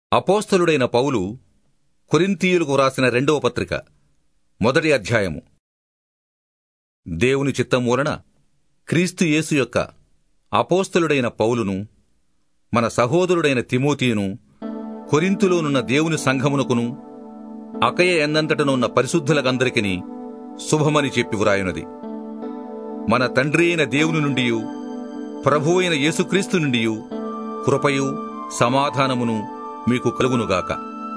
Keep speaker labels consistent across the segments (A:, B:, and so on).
A: అపోస్తలుడైన పౌలు కొరింథీయులకు వ్రాసిన రెండవ పత్రిక మొదటి అధ్యాయము దేవుని చిత్తం వలన క్రీస్తు యేసు యొక్క అపోస్తలుడైన పౌలును మన సహోదరుడైన తిమోతియును కొరింతులోనున్న దేవుని సంఘమునకును అకయ ఎన్నంతటనున్న పరిశుద్ధులకందరికీ శుభమని చెప్పి వ్రాయునది మన తండ్రి అయిన దేవుని నుండి ప్రభు అయిన యేసుక్రీస్తు నుండి కృపయు సమాధానమును మీకు కలుగునుగాక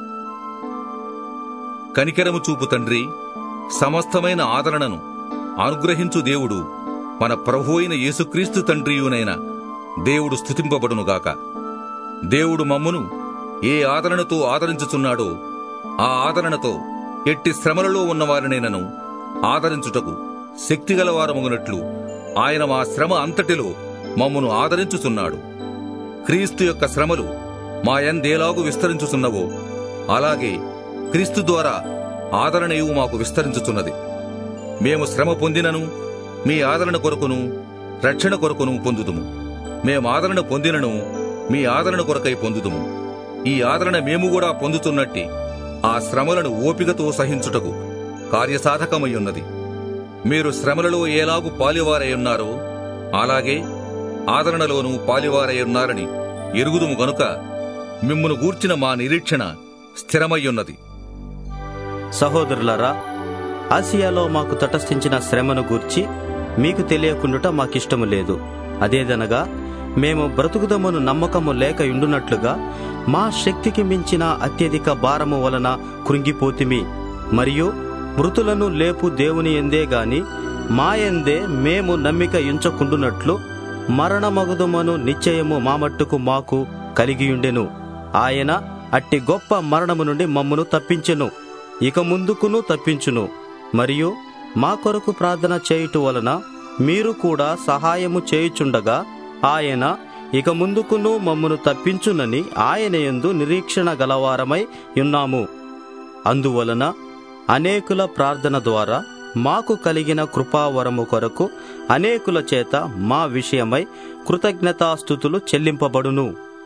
A: కనికెరము చూపు తండ్రి సమస్తమైన ఆదరణను అనుగ్రహించు దేవుడు మన ప్రభు అయిన యేసుక్రీస్తు తండ్రియునైన దేవుడు స్తుతింపబడునుగాక దేవుడు మమ్మును ఏ ఆదరణతో ఆదరించుచున్నాడో ఆ ఆదరణతో ఎట్టి శ్రమలలో ఉన్నవారినైనను ఆదరించుటకు శక్తిగలవారమగునట్లు ఆయన మా శ్రమ అంతటిలో మమ్మను ఆదరించుచున్నాడు క్రీస్తు యొక్క శ్రమలు మా ఎందేలాగు విస్తరించుచున్నవో అలాగే క్రీస్తు ద్వారా ఆదరణయు మాకు విస్తరించుచున్నది మేము శ్రమ పొందినను మీ ఆదరణ కొరకును రక్షణ కొరకును పొందుదుము మేము ఆదరణ పొందినను మీ ఆదరణ కొరకై పొందుదుము ఈ ఆదరణ మేము కూడా పొందుతున్నట్టి ఆ శ్రమలను ఓపికతో సహించుటకు కార్యసాధకమై ఉన్నది మీరు శ్రమలలో ఏలాగు పాలివారై ఉన్నారో అలాగే ఆదరణలోనూ పాలివారై ఉన్నారని ఎరుగుదుము గనుక మిమ్మును గూర్చిన మా నిరీక్షణ స్థిరమయ్యున్నది
B: సహోదరులారా ఆసియాలో మాకు తటస్థించిన శ్రమను గూర్చి మీకు తెలియకుండుట మాకిష్టము లేదు అదేదనగా మేము బ్రతుకుదమును నమ్మకము లేక ఉండునట్లుగా మా శక్తికి మించిన అత్యధిక భారము వలన కృంగిపోతిమి మరియు మృతులను లేపు దేవుని ఎందే గాని మా ఎందే మేము నమ్మిక ఎంచకుండునట్లు మరణమగుదమను నిశ్చయము మా మట్టుకు మాకు కలిగియుండెను ఆయన అట్టి గొప్ప మరణము నుండి మమ్మను తప్పించెను ఇక ముందుకును తప్పించును మరియు మా కొరకు ప్రార్థన చేయుట వలన మీరు కూడా సహాయము చేయుచుండగా ఆయన ఇక ముందుకును మమ్మను తప్పించునని ఆయన యందు నిరీక్షణ గలవారమై ఉన్నాము అందువలన అనేకుల ప్రార్థన ద్వారా మాకు కలిగిన కృపావరము కొరకు అనేకుల చేత మా విషయమై కృతజ్ఞతాస్థుతులు చెల్లింపబడును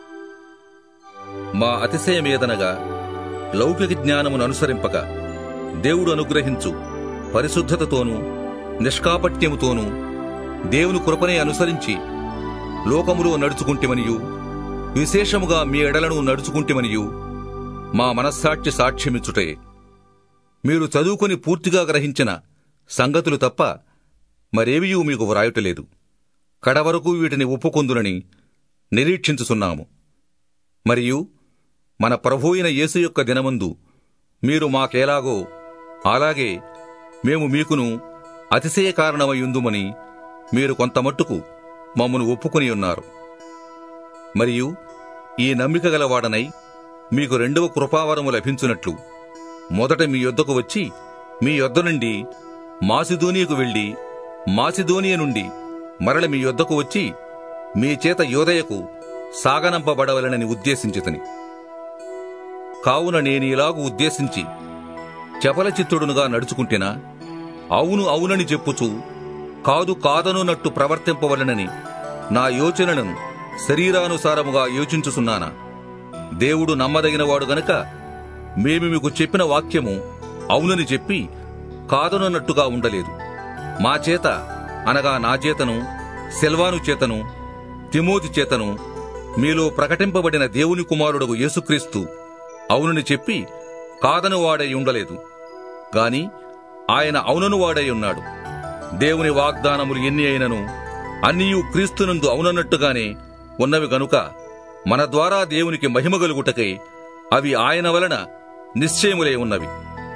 A: మా అతిశయమేదనగా లౌకిక జ్ఞానమును అనుసరింపక దేవుడు అనుగ్రహించు పరిశుద్ధతతోనూ నిష్కాపట్యముతోనూ దేవుని కృపనే అనుసరించి లోకములో నడుచుకుంటేమనియు విశేషముగా మీ ఎడలను నడుచుకుంటేమనియు మా మనస్సాక్షి సాక్ష్యమిచ్చుటే మీరు చదువుకొని పూర్తిగా గ్రహించిన సంగతులు తప్ప మరేవియూ మీకు వ్రాయుటలేదు కడవరకు వీటిని ఒప్పుకొందునని నిరీక్షించుచున్నాము మరియు మన ప్రభు అయిన యేసు యొక్క దినమందు మీరు మాకేలాగో అలాగే మేము మీకును అతిశయ కారణమయ్యుందుమని మీరు కొంతమట్టుకు మమ్మను ఒప్పుకొని ఉన్నారు మరియు ఈ నమ్మిక గలవాడనై మీకు రెండవ కృపావరము లభించునట్లు మొదట మీ యొద్దకు వచ్చి మీ యొద్ద నుండి మాసిదోనియకు వెళ్లి మాసిదోనియ నుండి మరల మీ యొద్దకు వచ్చి మీ చేత యోదయకు సాగనంపబడవలనని ఉద్దేశించితని కావున నేనీలాగు ఉద్దేశించి చపల చిత్తుడునుగా నడుచుకుంటేనా అవును అవునని చెప్పుచు కాదు కాదనున్నట్టు ప్రవర్తింపవలనని నా యోచనలను శరీరానుసారముగా యోచించుచున్నానా దేవుడు నమ్మదగినవాడు గనుక మేము మీకు చెప్పిన వాక్యము అవునని చెప్పి కాదనున్నట్టుగా ఉండలేదు మా చేత అనగా నా చేతను సెల్వాను చేతను తిమోతి చేతను మీలో ప్రకటింపబడిన దేవుని కుమారుడు యేసుక్రీస్తు అవునని చెప్పి కాదను వాడై ఉండలేదు గాని ఆయన అవునను వాడై ఉన్నాడు దేవుని వాగ్దానములు ఎన్ని అయినను అన్నియు క్రీస్తునందు అవునన్నట్టుగానే ఉన్నవి గనుక మన ద్వారా దేవునికి మహిమ కలుగుటకై అవి ఆయన వలన నిశ్చయములై ఉన్నవి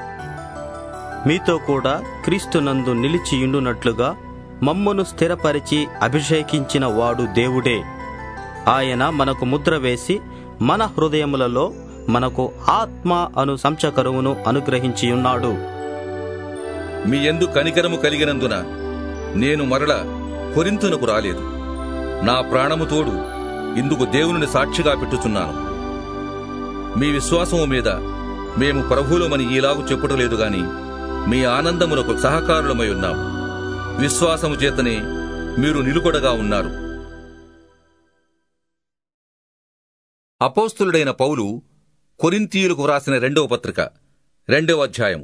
B: మీతో కూడా క్రీస్తునందు నిలిచియుండునట్లుగా మమ్మను స్థిరపరిచి అభిషేకించిన వాడు దేవుడే ఆయన మనకు ముద్ర వేసి మన హృదయములలో మనకు ఆత్మ అను సంచకరువును అనుగ్రహించియున్నాడు
A: మీ ఎందు కనికరము కలిగినందున నేను మరల కొరింతునకు రాలేదు నా ప్రాణము తోడు ఇందుకు దేవుని సాక్షిగా పెట్టుచున్నాను మీ విశ్వాసము మీద మేము ప్రభువులమని ఈలాగు చెప్పుటలేదు గాని మీ ఆనందమునకు సహకారులమై ఉన్నాము విశ్వాసము చేతనే మీరు నిలుకొడగా ఉన్నారు అపోస్తులుడైన పౌలు కొరింతీయులకు వ్రాసిన రెండవ పత్రిక రెండవ అధ్యాయము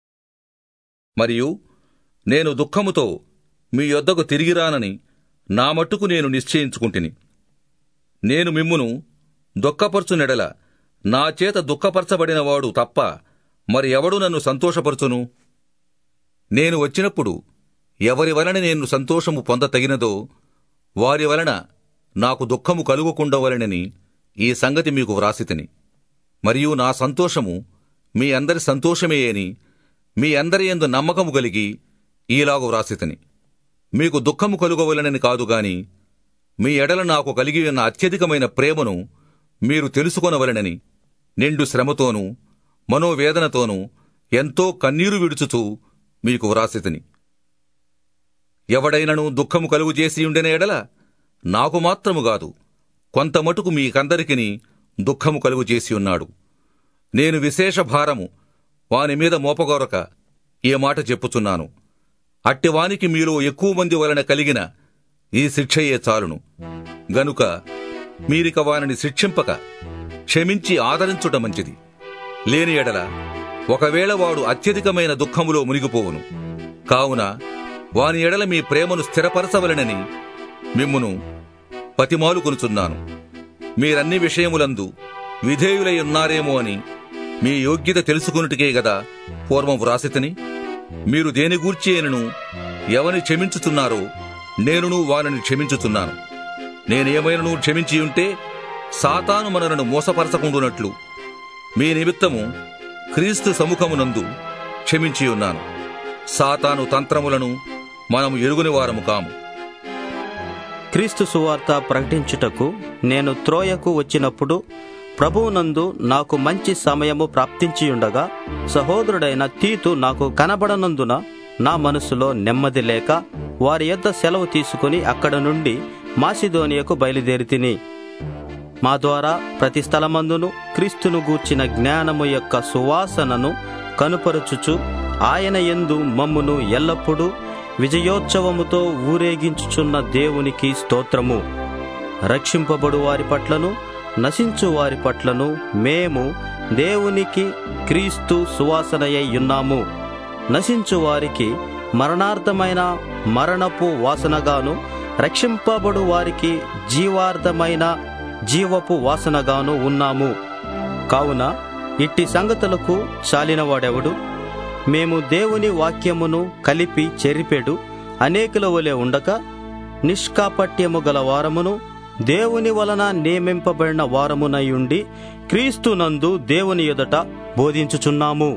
A: మరియు నేను దుఃఖముతో మీ యొద్దకు తిరిగిరానని నా మట్టుకు నేను నిశ్చయించుకుంటుని నేను మిమ్మును దుఃఖపరచునెడల నా చేత దుఃఖపరచబడినవాడు తప్ప మరి ఎవడు నన్ను సంతోషపరచును నేను వచ్చినప్పుడు ఎవరి వలన నేను సంతోషము పొందతగినదో వారి వలన నాకు దుఃఖము కలుగకుండవలనని ఈ సంగతి మీకు వ్రాసితిని మరియు నా సంతోషము మీ అందరి సంతోషమే అని మీ అందరి యందు నమ్మకము కలిగి ఈలాగు వ్రాసితిని మీకు దుఃఖము కలుగవలనని కాదు గాని మీ ఎడల నాకు కలిగి ఉన్న అత్యధికమైన ప్రేమను మీరు తెలుసుకొనవలనని నిండు శ్రమతోనూ మనోవేదనతోనూ ఎంతో కన్నీరు విడుచుచూ మీకు వ్రాసితిని ఎవడైనను దుఃఖము కలుగు చేసి ఉండిన ఎడల నాకు మాత్రము గాదు కొంత మటుకు మీకందరికిని దుఃఖము కలుగు చేసి ఉన్నాడు నేను విశేష భారము వాని మీద మోపగోరక ఈ మాట చెప్పుచున్నాను అట్టివానికి మీలో ఎక్కువ మంది వలన కలిగిన ఈ శిక్షయే చాలును గనుక మీరిక వానిని శిక్షింపక క్షమించి ఆదరించుట మంచిది లేని ఎడల ఒకవేళ వాడు అత్యధికమైన దుఃఖములో మునిగిపోవును కావున వాని ఎడల మీ ప్రేమను స్థిరపరచవలనని మిమ్మును పతిమాలు కొనుచున్నాను మీరన్ని విషయములందు విధేయులై ఉన్నారేమో అని మీ యోగ్యత తెలుసుకున్నట్టుకే గదా పూర్వం వ్రాసితని మీరు దేని గూర్చి అయినను ఎవని క్షమించుచున్నారో నేనును వారిని క్షమించుచున్నాను నేనేమైనను క్షమించి ఉంటే సాతాను మనలను మోసపరచకుండునట్లు మీ నిమిత్తము క్రీస్తు సముఖమునందు క్షమించి ఉన్నాను సాతాను తంత్రములను మనము ఎరుగుని వారము కాము
B: క్రీస్తు సువార్త ప్రకటించుటకు నేను త్రోయకు వచ్చినప్పుడు ప్రభువునందు నాకు మంచి సమయము ప్రాప్తించియుండగా సహోదరుడైన తీతు నాకు కనబడనందున నా మనసులో నెమ్మది లేక వారి యొద్ద సెలవు తీసుకుని అక్కడ నుండి మాసిదోనియకు బయలుదేరి తిని మా ద్వారా ప్రతి స్థలమందును క్రీస్తును గూర్చిన జ్ఞానము యొక్క సువాసనను కనుపరుచుచు ఆయన యందు మమ్మును ఎల్లప్పుడూ విజయోత్సవముతో ఊరేగించుచున్న దేవునికి స్తోత్రము రక్షింపబడు వారి పట్లను నశించు వారి పట్లను మేము దేవునికి క్రీస్తు సువాసనయై ఉన్నాము నశించు వారికి మరణార్థమైన మరణపు వాసనగాను రక్షింపబడు వారికి జీవార్థమైన జీవపు వాసనగాను ఉన్నాము కావున ఇట్టి సంగతులకు చాలినవాడెవడు మేము దేవుని వాక్యమును కలిపి చెరిపెడు అనేకుల వలె ఉండక నిష్కాపట్యము గల వారమును దేవుని వలన నియమింపబడిన వారమునయుండి క్రీస్తునందు దేవుని ఎదుట బోధించుచున్నాము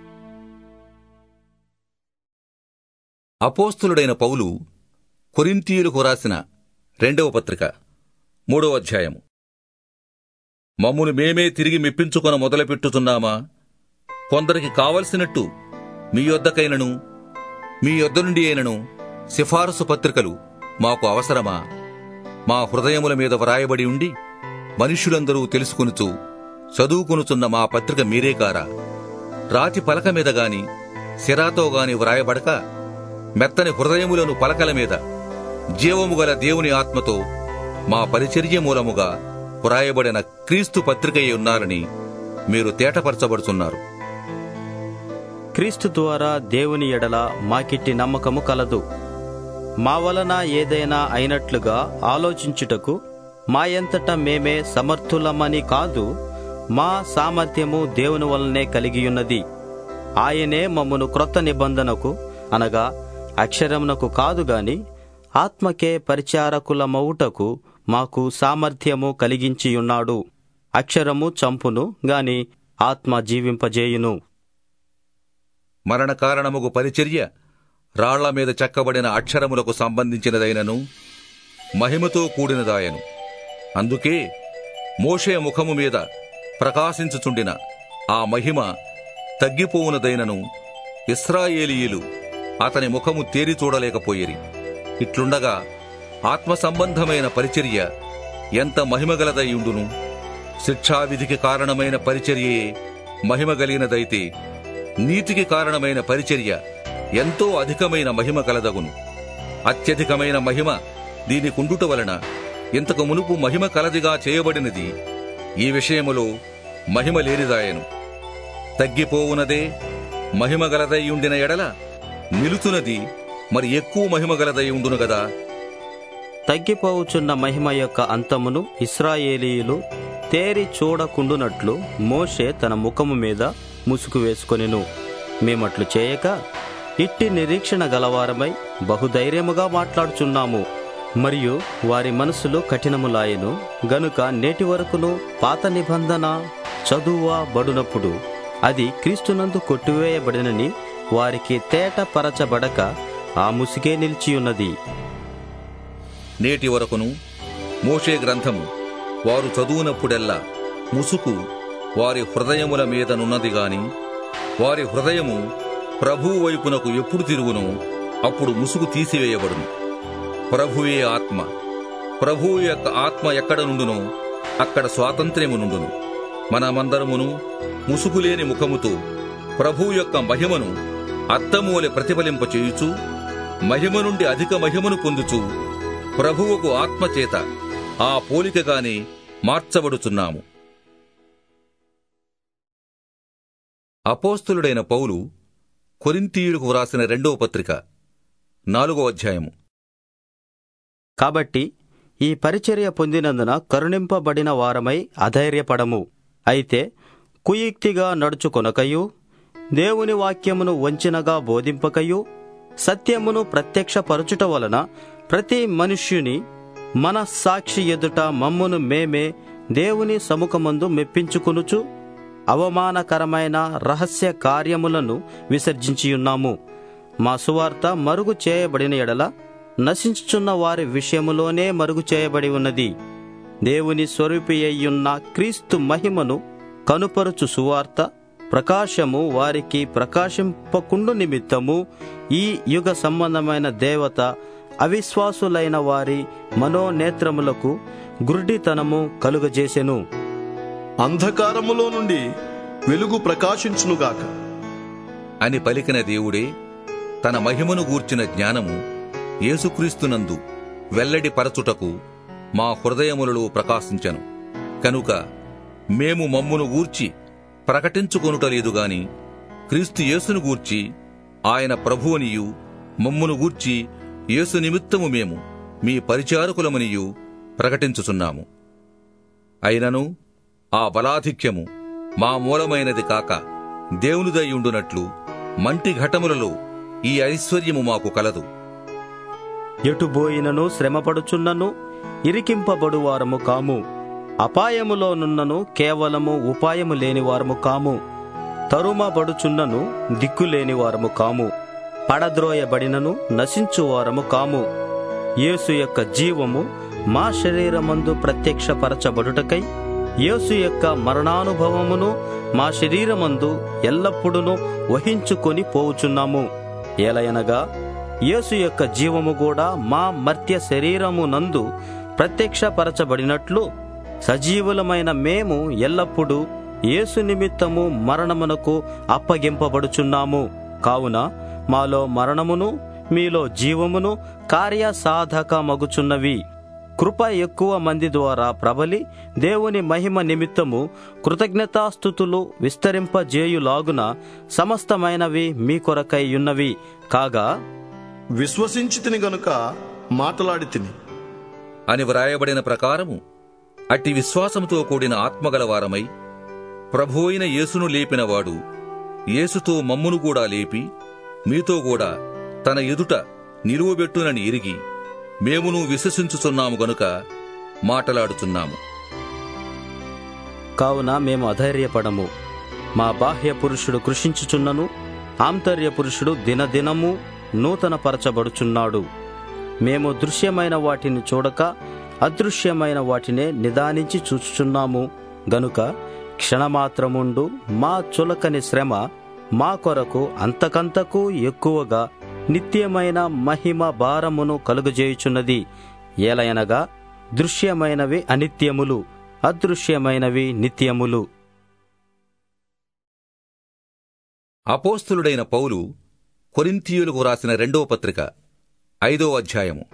A: అపోస్తులుడైన పౌలు కొరింతీయులకు రాసిన రెండవ పత్రిక మూడవ అధ్యాయము మమ్మును మేమే తిరిగి మెప్పించుకొన మొదలుపెట్టుతున్నామా కొందరికి కావలసినట్టు మీ యొద్దకైనను మీ యొద్ద నుండి అయినను సిఫారసు పత్రికలు మాకు అవసరమా మా హృదయముల మీద వ్రాయబడి ఉండి మనుష్యులందరూ తెలుసుకొనుచు చదువుకొనుచున్న మా పత్రిక మీరే కారా రాతి పలక మీద గాని సిరాతో గాని వ్రాయబడక మెత్తని హృదయములను పలకల మీద జీవము గల దేవుని ఆత్మతో మా పరిచర్య మూలముగా వ్రాయబడిన క్రీస్తు పత్రికయ్య ఉన్నారని మీరు తేటపరచబడుతున్నారు
B: క్రీస్తు ద్వారా దేవుని ఎడల మాకిట్టి నమ్మకము కలదు మా వలన ఏదైనా అయినట్లుగా ఆలోచించుటకు మా ఎంతట మేమే సమర్థులమని కాదు మా సామర్థ్యము దేవుని వలనే కలిగియున్నది ఆయనే మమ్మను క్రొత్త నిబంధనకు అనగా అక్షరమునకు కాదు గాని ఆత్మకే పరిచారకులమవుటకు మాకు సామర్థ్యము కలిగించియున్నాడు అక్షరము చంపును గాని ఆత్మ జీవింపజేయును
A: మరణ కారణముగు పరిచర్య రాళ్ల మీద చెక్కబడిన అక్షరములకు సంబంధించినదైనను మహిమతో కూడినదాయను అందుకే మోషే ముఖము మీద ప్రకాశించుచుండిన ఆ మహిమ తగ్గిపోవునదైనను ఇస్రాయేలీయులు అతని ముఖము తేరి చూడలేకపోయిరి ఇట్లుండగా ఆత్మ సంబంధమైన పరిచర్య ఎంత మహిమగలదయ్యుండును శిక్షావిధికి కారణమైన పరిచర్యే మహిమ కలిగినదైతే నీతికి కారణమైన పరిచర్య ఎంతో అధికమైన మహిమ కలదగును అత్యధికమైన మహిమ దీని కుండుట వలన ఇంతకు మునుపు మహిమ కలదిగా చేయబడినది ఈ విషయములో మహిమ లేనిదాయను తగ్గిపోవునదే మహిమగలదై ఉండిన ఎడల నిలుచున్నది మరి ఎక్కువ మహిమగలదై ఉండును గదా
B: తగ్గిపోవుచున్న మహిమ యొక్క అంతమును ఇస్రాయేలీయులు తేరి చూడకుండునట్లు మోషే తన ముఖము మీద ముసుగు వేసుకొనెను మేమట్లు చేయక ఇట్టి నిరీక్షణ గలవారమై బహుధైర్యముగా మాట్లాడుచున్నాము మరియు వారి మనసులు కఠినములాయెను గనుక నేటి వరకును పాత నిబంధన చదువా బడునప్పుడు అది క్రీస్తునందు కొట్టివేయబడినని వారికి తేట పరచబడక ఆ ముసుగే నిలిచియున్నది
A: నేటి వరకును మోషే గ్రంథము వారు చదువునప్పుడెల్లా ముసుకు వారి హృదయముల మీదనున్నది గాని వారి హృదయము ప్రభువు వైపునకు ఎప్పుడు తిరుగునో అప్పుడు ముసుగు తీసివేయబడును ప్రభువే ఆత్మ ప్రభువు యొక్క ఆత్మ ఎక్కడ నుండునో అక్కడ స్వాతంత్ర్యము నుండును మనమందరమును ముసుగులేని ముఖముతో ప్రభువు యొక్క మహిమను అద్దమూలె ప్రతిఫలింప చేయుచు మహిమ నుండి అధిక మహిమను పొందుచు ప్రభువుకు ఆత్మచేత ఆ పోలికగానే మార్చబడుచున్నాము అపోస్తులుడైన పౌలు కొరింతీయులకు వ్రాసిన రెండవ పత్రిక నాలుగో అధ్యాయము
B: కాబట్టి ఈ పరిచర్య పొందినందున కరుణింపబడిన వారమై అధైర్యపడము అయితే కుయుక్తిగా నడుచుకొనకయు దేవుని వాక్యమును వంచినగా బోధింపకయు సత్యమును ప్రత్యక్షపరచుట వలన ప్రతి మనుష్యుని మన సాక్షి ఎదుట మమ్మును మేమే దేవుని సముఖమందు మెప్పించుకొనుచు అవమానకరమైన రహస్య కార్యములను విసర్జించియున్నాము మా సువార్త మరుగు చేయబడిన ఎడల నశించుచున్న వారి విషయములోనే మరుగు చేయబడి ఉన్నది దేవుని స్వరూపి అయ్యున్న క్రీస్తు మహిమను కనుపరుచు సువార్త ప్రకాశము వారికి ప్రకాశింపకుండు నిమిత్తము ఈ యుగ సంబంధమైన దేవత అవిశ్వాసులైన వారి మనోనేత్రములకు గురుడితనము కలుగజేసెను
C: అంధకారములో నుండి వెలుగు ప్రకాశించునుగాక
A: అని పలికిన దేవుడే తన మహిమను గూర్చిన జ్ఞానము యేసుక్రీస్తునందు వెల్లడి పరచుటకు మా హృదయములలో ప్రకాశించను కనుక మేము మమ్మును గూర్చి ప్రకటించుకొనుటలేదు గాని క్రీస్తు యేసును గూర్చి ఆయన ప్రభువనియు మమ్మును గూర్చి యేసు నిమిత్తము మేము మీ పరిచారకులమనియు ప్రకటించుచున్నాము అయినను ఆ బలాధిక్యము మా మూలమైనది కాక దేవునిదయ్యుండునట్లు మంటి ఘటములలో ఈ ఐశ్వర్యము మాకు కలదు
B: ఎటుబోయినను శ్రమపడుచున్నను ఇరికింపబడు వారము కాము అపాయములోనున్నను కేవలము ఉపాయము లేని వారము కాము తరుమబడుచున్నను దిక్కులేని వారము కాము పడద్రోయబడినను నశించు వారము కాము యేసు యొక్క జీవము మా శరీరమందు ప్రత్యక్షపరచబడుటకై యేసు యొక్క మరణానుభవమును మా శరీరమందు ఎల్లప్పుడూ వహించుకొని పోవుచున్నాము ఏలయనగా యేసు యొక్క జీవము కూడా మా మర్త్య శరీరము నందు ప్రత్యక్షపరచబడినట్లు సజీవులమైన మేము ఎల్లప్పుడూ యేసు నిమిత్తము మరణమునకు అప్పగింపబడుచున్నాము కావున మాలో మరణమును మీలో జీవమును కార్యసాధకమగుచున్నవి కృప ఎక్కువ మంది ద్వారా ప్రబలి దేవుని మహిమ నిమిత్తము కృతజ్ఞతాస్థుతులు విస్తరింపజేయులాగున సమస్తమైనవి మీ కొరకై ఉన్నవి కాగా
C: విశ్వసించి తిని గనుక మాటలాడి తిని
A: అని వ్రాయబడిన ప్రకారము అట్టి విశ్వాసముతో కూడిన ఆత్మగలవారమై ప్రభు అయిన యేసును లేపినవాడు యేసుతో మమ్మును కూడా లేపి మీతో కూడా తన ఎదుట నిలువబెట్టునని ఎరిగి మేమును విశ్వసించుచున్నాము గనుక మాటలాడుచున్నాము
B: కావున మేము అధైర్యపడము మా బాహ్య పురుషుడు కృషించుచున్నను ఆంతర్య పురుషుడు దినదినము నూతనపరచబడుచున్నాడు మేము దృశ్యమైన వాటిని చూడక అదృశ్యమైన వాటినే నిదానించి చూచుచున్నాము గనుక క్షణమాత్రముండు మా చులకని శ్రమ మా కొరకు అంతకంతకు ఎక్కువగా నిత్యమైన మహిమ భారమును కలుగజేయుచున్నది ఏలయనగా దృశ్యమైనవి అనిత్యములు అదృశ్యమైనవి నిత్యములు
A: అపోస్తులుడైన పౌలు కొరింథీయులకు రాసిన రెండవ పత్రిక ఐదో అధ్యాయము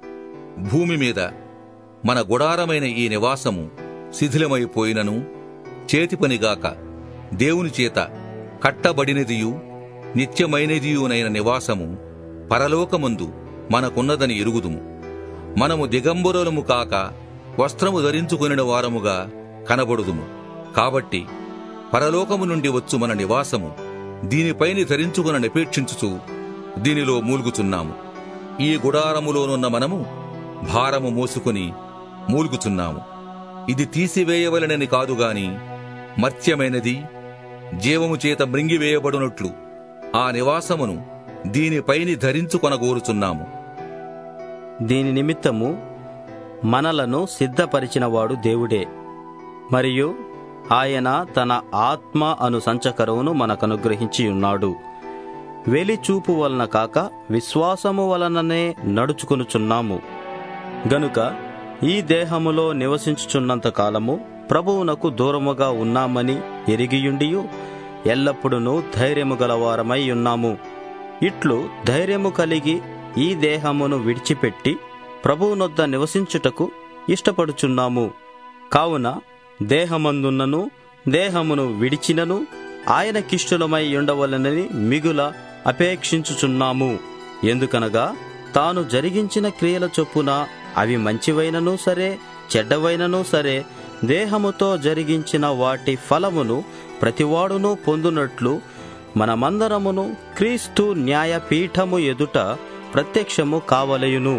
A: భూమి మీద మన గుడారమైన ఈ నివాసము శిథిలమైపోయినను చేతి పనిగాక దేవుని చేత కట్టబడినదియు నిత్యమైనదియునైన నివాసము పరలోకమందు మనకున్నదని ఎరుగుదుము మనము దిగంబరులము కాక వస్త్రము ధరించుకొనిన వారముగా కనబడుదుము కాబట్టి పరలోకము నుండి వచ్చు మన నివాసము దీనిపైని ధరించుకున నిపేక్షించుచు దీనిలో మూలుగుచున్నాము ఈ గుడారములోనున్న మనము భారము మోసుకుని మూలుగుచున్నాము ఇది తీసివేయవలనని కాదుగాని మర్త్యమైనది జీవము చేత మృంగివేయబడునట్లు ఆ నివాసమును దీనిపైని ధరించుకొనగోరుచున్నాము
B: దీని నిమిత్తము మనలను సిద్ధపరిచినవాడు దేవుడే మరియు ఆయన తన ఆత్మ అను సంచకరువును మనకనుగ్రహించి ఉన్నాడు వెలిచూపు వలన కాక విశ్వాసము వలననే నడుచుకొనుచున్నాము గనుక ఈ దేహములో నివసించుచున్నంత కాలము ప్రభువునకు దూరముగా ఉన్నామని ఎరిగియుండియు ఎల్లప్పుడూ ధైర్యము గలవారమై ఉన్నాము ఇట్లు ధైర్యము కలిగి ఈ దేహమును విడిచిపెట్టి ప్రభువునొద్ద నివసించుటకు ఇష్టపడుచున్నాము కావున దేహమందున్నను దేహమును విడిచినను ఆయనకిష్టులమై ఉండవలనని మిగుల అపేక్షించుచున్నాము ఎందుకనగా తాను జరిగించిన క్రియల చొప్పున అవి మంచివైనను సరే చెడ్డవైనను సరే దేహముతో జరిగించిన వాటి ఫలమును ప్రతివాడును పొందునట్లు మనమందరమును క్రీస్తు న్యాయపీఠము ఎదుట ప్రత్యక్షము కావలయును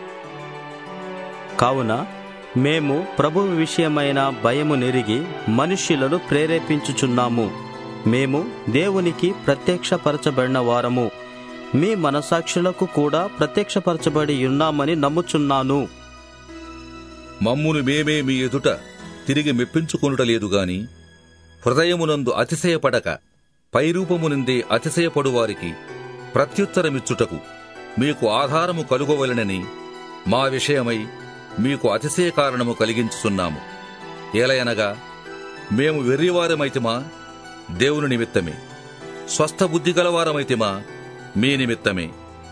B: కావున మేము ప్రభు విషయమైన భయము నెరిగి మనుష్యులను ప్రేరేపించుచున్నాము మేము దేవునికి ప్రత్యక్షపరచబడిన వారము మీ మనసాక్షులకు కూడా ప్రత్యక్షపరచబడి ఉన్నామని నమ్ముచున్నాను
A: మమ్మును మేమే మీ ఎదుట తిరిగి మెప్పించుకొనుటలేదు గాని హృదయమునందు అతిశయపడక పైరూపమునందే అతిశయపడు వారికి ప్రత్యుత్తరమిచ్చుటకు మీకు ఆధారము కలుగవలనని మా విషయమై మీకు అతిశయ కారణము కలిగించుచున్నాము ఏలయనగా మేము వెర్రివారమైతిమా దేవుని నిమిత్తమే స్వస్థ బుద్ధి గలవారమైతిమా మీ నిమిత్తమే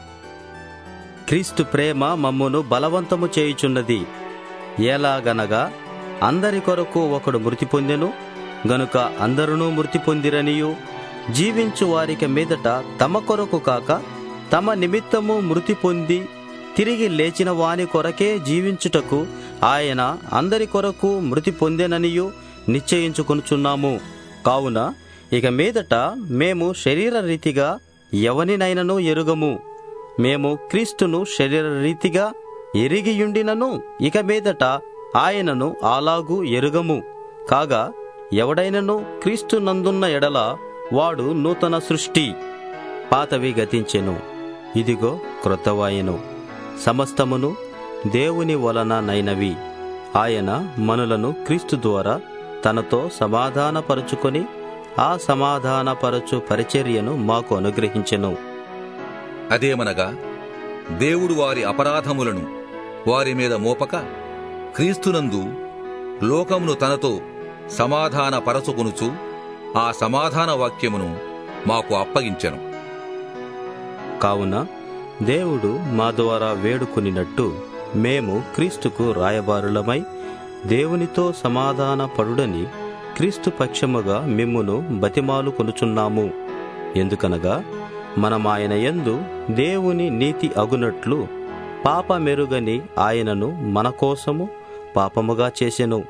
B: క్రీస్తు ప్రేమ మమ్మును బలవంతము చేయుచున్నది ఎలాగనగా అందరి కొరకు ఒకడు మృతి పొందెను గనుక అందరునూ మృతి పొందిరనియు జీవించు వారికి మీదట తమ కొరకు కాక తమ నిమిత్తము మృతి పొంది తిరిగి లేచిన వాని కొరకే జీవించుటకు ఆయన అందరి కొరకు మృతి పొందెననియు నిశ్చయించుకొనుచున్నాము కావున ఇక మీదట మేము శరీర రీతిగా ఎవనినైనను ఎరుగము మేము క్రీస్తును శరీర రీతిగా ఎరిగియుండినను ఇక మీదట ఆయనను అలాగూ ఎరుగము కాగా ఎవడైనను క్రీస్తు నందున్న ఎడల వాడు నూతన సృష్టి పాతవి గతించెను ఇదిగో క్రొత్తవాయెను సమస్తమును దేవుని వలన నైనవి ఆయన మనులను క్రీస్తు ద్వారా తనతో సమాధానపరుచుకొని ఆ సమాధానపరచు పరిచర్యను మాకు అనుగ్రహించెను
A: అదేమనగా దేవుడు వారి అపరాధములను వారి మీద మోపక క్రీస్తునందు లోకమును తనతో సమాధాన పరచుకొనుచు ఆ సమాధాన వాక్యమును మాకు అప్పగించెను
B: కావున దేవుడు మా ద్వారా వేడుకొనినట్టు మేము క్రీస్తుకు రాయబారులమై దేవునితో సమాధాన పడుడని క్రీస్తు పక్షముగా మిమ్మును బతిమాలు కొనుచున్నాము ఎందుకనగా మనమాయన యందు దేవుని నీతి అగునట్లు పాప మెరుగని ఆయనను మన కోసము పాపముగా చేసెను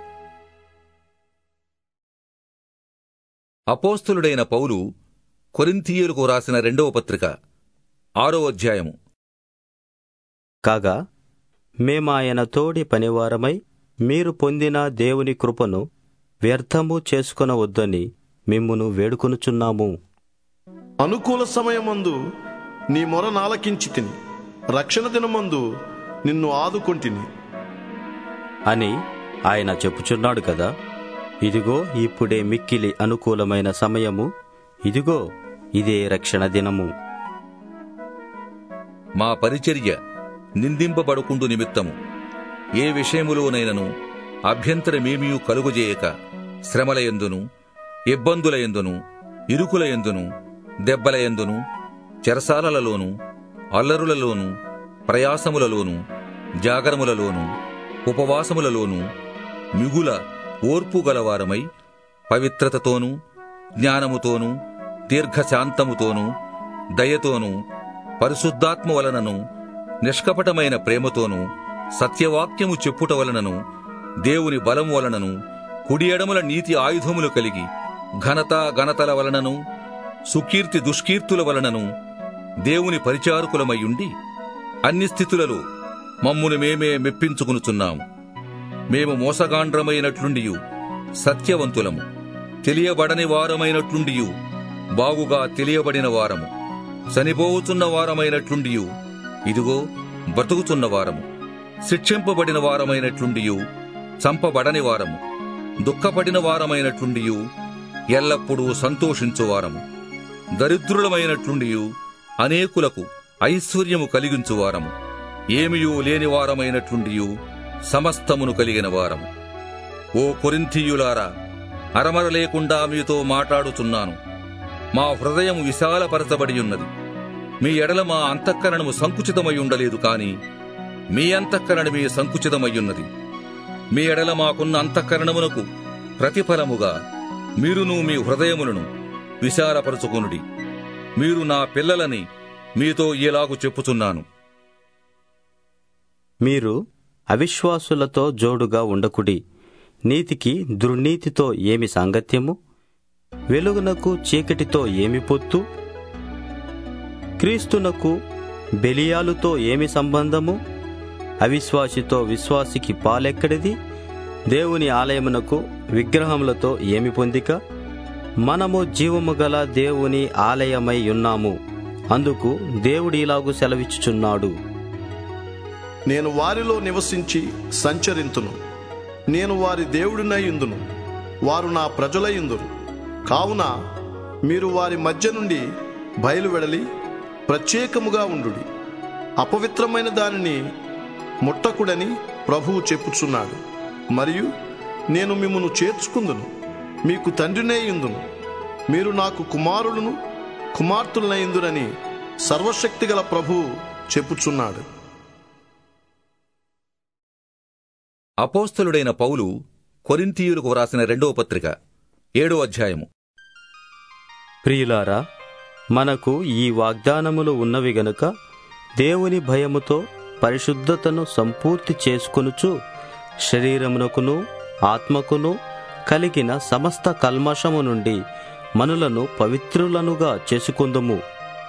A: అపోస్తులుడైన పౌలు కొరింథీయులకు రాసిన రెండవ పత్రిక ఆరో అధ్యాయము
B: కాగా మేమాయన తోడి పనివారమై మీరు పొందిన దేవుని కృపను వ్యర్థము చేసుకొనవద్దని మిమ్మును వేడుకొనుచున్నాము
C: అనుకూల సమయమందు నీ మొర నాలకించి తిని రక్షణ దినమందు నిన్ను ఆదుకొంటిని
B: అని ఆయన చెప్పుచున్నాడు కదా ఇదిగో ఇప్పుడే మిక్కిలి అనుకూలమైన సమయము ఇదిగో ఇదే రక్షణ దినము
A: మా పరిచర్య నిందింపబడుకుండు నిమిత్తము ఏ విషయములోనైనను అభ్యంతరమేమీ కలుగుజేయక శ్రమల ఎందును ఇబ్బందుల ఎందును ఇరుకుల ఎందును దెబ్బల ఎందును చెరసాలలలోను అల్లరులలోను ప్రయాసములలోను జాగరములలోను ఉపవాసములలోను మిగుల ఓర్పు గలవారమై పవిత్రతతోనూ జ్ఞానముతోనూ దీర్ఘశాంతముతోనూ దయతోనూ పరిశుద్ధాత్మ వలనను నిష్కపటమైన ప్రేమతోనూ సత్యవాక్యము చెప్పుట వలనను దేవుని బలం వలనను కుడి ఎడముల నీతి ఆయుధములు కలిగి ఘనత గణతల వలనను సుకీర్తి దుష్కీర్తుల వలనను దేవుని పరిచారకులమయ్యుండి అన్ని స్థితులలో మమ్మును మేమే మెప్పించుకునుచున్నాము మేము మోసగాండ్రమైనట్లుండియు సత్యవంతులము తెలియబడని వారమైనట్లుండియు బాగుగా తెలియబడిన వారము చనిపోవుచున్న వారమైనట్లుండియు ఇదిగో బ్రతుకుతున్న వారము శిక్షింపబడిన వారమైనట్లుండియు చంపబడని వారము దుఃఖపడిన వారమైనట్లుండియు ఎల్లప్పుడూ సంతోషించువారము దరిద్రులమైనట్లుండియు అనేకులకు ఐశ్వర్యము కలిగించువారము ఏమియూ లేని వారమైనట్లుండియు సమస్తమును కలిగిన వారము ఓ కొరింథీయులారా అరమర లేకుండా మీతో మాట్లాడుతున్నాను మా హృదయం విశాలపరచబడి ఉన్నది మీ ఎడల మా అంతఃకరణము సంకుచితమై ఉండలేదు కాని మీ అంతఃకరణమే సంకుచితమయ్యున్నది మీ ఎడల మాకున్న అంతఃకరణమునకు ప్రతిఫలముగా మీరును మీ హృదయములను విశాలపరచుకొనుడి మీరు నా పిల్లలని మీతో ఇలాగు చెప్పుచున్నాను
B: మీరు అవిశ్వాసులతో జోడుగా ఉండకుడి నీతికి దుర్నీతితో ఏమి సాంగత్యము వెలుగునకు చీకటితో ఏమి పొత్తు క్రీస్తునకు బెలియాలుతో ఏమి సంబంధము అవిశ్వాసితో విశ్వాసికి పాలెక్కడిది దేవుని ఆలయమునకు విగ్రహములతో ఏమి పొందిక మనము జీవము గల దేవుని ఆలయమై ఉన్నాము అందుకు దేవుడు ఇలాగు సెలవిచ్చుచున్నాడు
C: నేను వారిలో నివసించి సంచరింతును నేను వారి దేవుడినై ఇందును వారు నా ప్రజలయ్యుందురు కావున మీరు వారి మధ్య నుండి బయలువెడలి ప్రత్యేకముగా ఉండుడి అపవిత్రమైన దానిని ముట్టకుడని ప్రభువు చెప్పుచున్నాడు మరియు నేను మిమ్మను చేర్చుకుందును మీకు తండ్రినే ఇందును మీరు నాకు కుమారులను కుమార్తెలనైందురని సర్వశక్తిగల ప్రభువు చెప్పుచున్నాడు
A: అపోస్తలుడైన పౌలు కొరింథీయులకు వ్రాసిన రెండవ పత్రిక ఏడో అధ్యాయము
B: ప్రియులారా మనకు ఈ వాగ్దానములు ఉన్నవి గనుక దేవుని భయముతో పరిశుద్ధతను సంపూర్తి చేసుకొనుచు శరీరమునకును ఆత్మకును కలిగిన సమస్త కల్మషము నుండి మనులను పవిత్రులనుగా చేసుకుందుము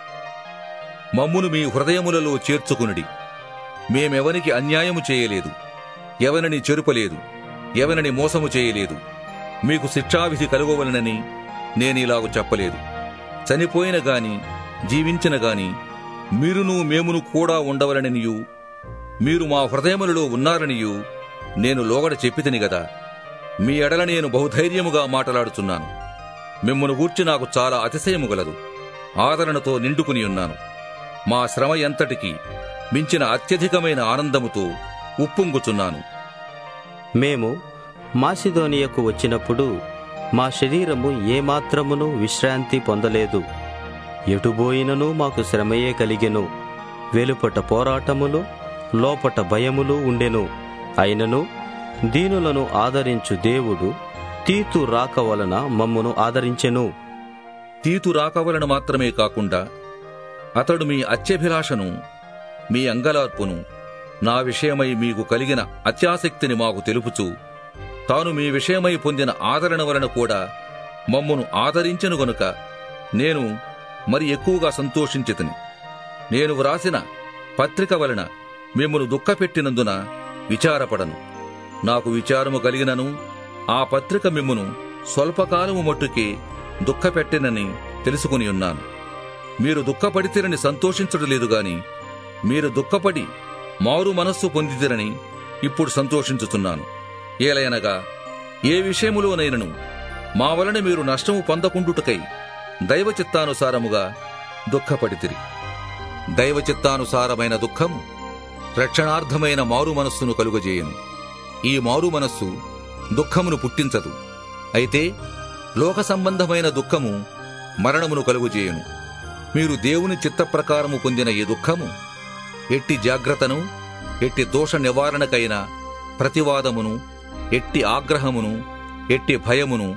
A: మమ్మును మీ హృదయములలో చేర్చుకునుడి మేమెవనికి అన్యాయము చేయలేదు ఎవరిని చెరుపలేదు ఎవరిని మోసము చేయలేదు మీకు శిక్షావిధి కలుగవలనని నేనిలాగు చెప్పలేదు చనిపోయిన గాని జీవించిన గాని మీరును మేమును కూడా ఉండవలననియు మీరు మా హృదయములలో ఉన్నారనియు నేను లోగడ చెప్పితిని గదా మీ ఎడల నేను బహుధైర్యముగా మాటలాడుచున్నాను మిమ్మను గూర్చి నాకు చాలా అతిశయము గలదు ఆదరణతో నిండుకుని ఉన్నాను మా శ్రమ ఎంతటికి మించిన అత్యధికమైన ఆనందముతో ఉప్పొంగుచున్నాను
B: మేము మాసిదోనియకు వచ్చినప్పుడు మా శరీరము ఏమాత్రమును విశ్రాంతి పొందలేదు ఎటుబోయినను మాకు శ్రమయే కలిగెను వెలుపట పోరాటములు లోపట భయములు ఉండెను అయినను దీనులను ఆదరించు దేవుడు తీతు రాక వలన మమ్మును ఆదరించెను
A: తీతు రాకవలన మాత్రమే కాకుండా అతడు మీ అత్యభిలాషను మీ అంగలార్పును నా విషయమై మీకు కలిగిన అత్యాసక్తిని మాకు తెలుపుచు తాను మీ విషయమై పొందిన ఆదరణ వలన కూడా మమ్మును ఆదరించెను గనుక నేను మరి ఎక్కువగా సంతోషించితిని నేను వ్రాసిన పత్రిక వలన మిమ్మను దుఃఖపెట్టినందున విచారపడను నాకు విచారము కలిగినను ఆ పత్రిక మిమ్మును స్వల్పకాలము మట్టుకే దుఃఖపెట్టినని తెలుసుకుని ఉన్నాను మీరు దుఃఖపడితేరని సంతోషించడలేదు గాని మీరు దుఃఖపడి మారు మనస్సు పొందితిరని ఇప్పుడు సంతోషించుతున్నాను ఏలయనగా ఏ విషయములోనైనను మా వలన మీరు నష్టము పొందకుండుటకై దైవ చిత్తానుసారముగా దుఃఖపడితిరి దైవ చిత్తానుసారమైన దుఃఖము రక్షణార్థమైన మారు మనస్సును కలుగజేయను ఈ మారు మనస్సు దుఃఖమును పుట్టించదు అయితే లోక సంబంధమైన దుఃఖము మరణమును కలుగుచేయును మీరు దేవుని చిత్త ప్రకారము పొందిన ఈ దుఃఖము ఎట్టి జాగ్రత్తను ఎట్టి దోష నివారణకైన ప్రతివాదమును ఎట్టి ఆగ్రహమును ఎట్టి భయమును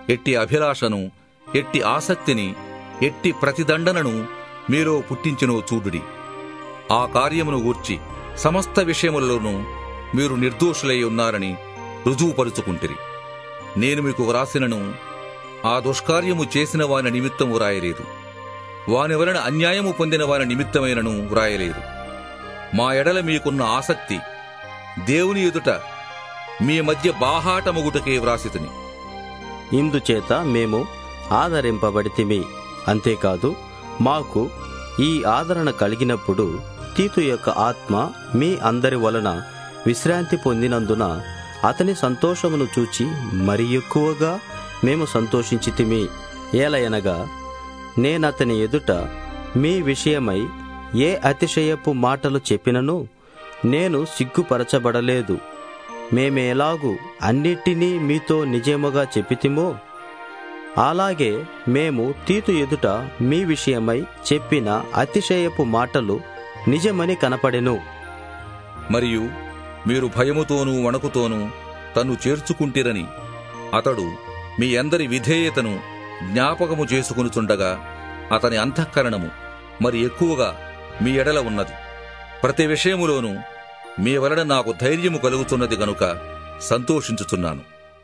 A: ఎట్టి అభిలాషను ఎట్టి ఆసక్తిని ఎట్టి ప్రతిదండనను మీలో పుట్టించినో చూడుడి ఆ కార్యమును గూర్చి సమస్త విషయములలోనూ మీరు నిర్దోషులై ఉన్నారని రుజువుపరుచుకుంటిరి నేను మీకు వ్రాసినను ఆ దుష్కార్యము చేసిన వాని నిమిత్తము వ్రాయలేదు వాని వలన అన్యాయము పొందిన వాని నిమిత్తమైనను వ్రాయలేదు మా ఎడల మీకున్న ఆసక్తి దేవుని ఎదుట మీ మధ్య బాహాటముగుటకే వ్రాసితిని
B: ఇందుచేత మేము ఆదరింపబడితిమి అంతేకాదు మాకు ఈ ఆదరణ కలిగినప్పుడు తీతు యొక్క ఆత్మ మీ అందరి వలన విశ్రాంతి పొందినందున అతని సంతోషమును చూచి మరి ఎక్కువగా మేము సంతోషించితిమి ఏలయనగా నేనతని ఎదుట మీ విషయమై ఏ అతిశయపు మాటలు చెప్పినను నేను సిగ్గుపరచబడలేదు మేమేలాగు అన్నిటినీ మీతో నిజముగా చెప్పితిమో అలాగే మేము తీతు ఎదుట మీ విషయమై చెప్పిన అతిశయపు మాటలు నిజమని కనపడెను
A: మరియు మీరు భయముతోనూ వణకుతోనూ తన్ను చేర్చుకుంటిరని అతడు మీ అందరి విధేయతను జ్ఞాపకము చేసుకునుచుండగా అతని అంతఃకరణము మరి ఎక్కువగా మీ ఎడల ఉన్నది ప్రతి విషయములోనూ మీ వలన నాకు ధైర్యము కలుగుతున్నది గనుక సంతోషించుచున్నాను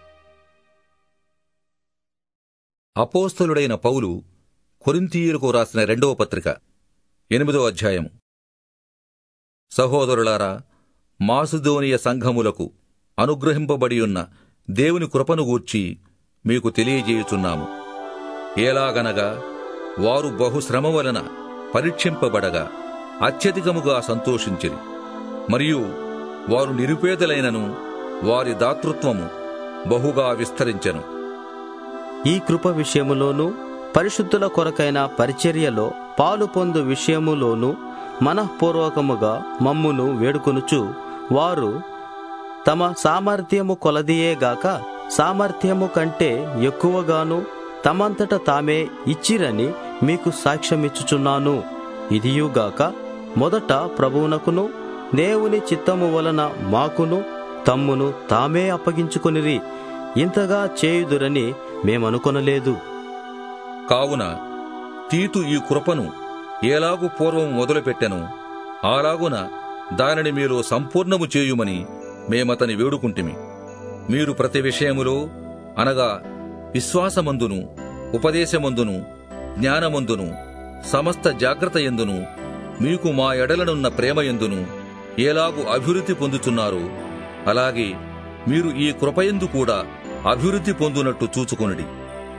A: అపోస్తలుడైన పౌలు కొరింథీయులకు రాసిన రెండవ పత్రిక ఎనిమిదో అధ్యాయము సహోదరులారా మాసుదోనియ సంఘములకు అనుగ్రహింపబడి ఉన్న దేవుని కృపను గూర్చి మీకు తెలియజేయుచున్నాము ఎలాగనగా వారు బహుశ్రమ వలన పరీక్షింపబడగా అత్యధికముగా సంతోషించిరి మరియు వారు నిరుపేదలైనను వారి దాతృత్వము బహుగా విస్తరించెను
B: ఈ కృప విషయములోను పరిశుద్ధుల కొరకైన పరిచర్యలో పాలు పొందు విషయములోను మనఃపూర్వకముగా మమ్మును వేడుకొనుచు వారు తమ సామర్థ్యము కొలదియేగాక సామర్థ్యము కంటే ఎక్కువగాను తమంతట తామే ఇచ్చిరని మీకు సాక్ష్యమిచ్చుచున్నాను ఇదియుగాక మొదట ప్రభువునకును దేవుని చిత్తము వలన మాకును తమ్మును తామే అప్పగించుకొనిరి ఇంతగా చేయుదురని మేమనుకొనలేదు
A: కావున తీతు ఈ కృపను ఏలాగు పూర్వం మొదలుపెట్టెను అలాగున దానిని మీలో సంపూర్ణము చేయుమని మేమతని వేడుకుంటిమి మీరు ప్రతి విషయములో అనగా విశ్వాసమందును ఉపదేశమందును జ్ఞానమందును సమస్త జాగ్రత్త ఎందును మీకు మా ఎడలనున్న ప్రేమ ఎందును ఏలాగు అభివృద్ధి పొందుచున్నారో అలాగే మీరు ఈ కృపయందు కూడా అభివృద్ధి పొందునట్టు చూచుకొనుడి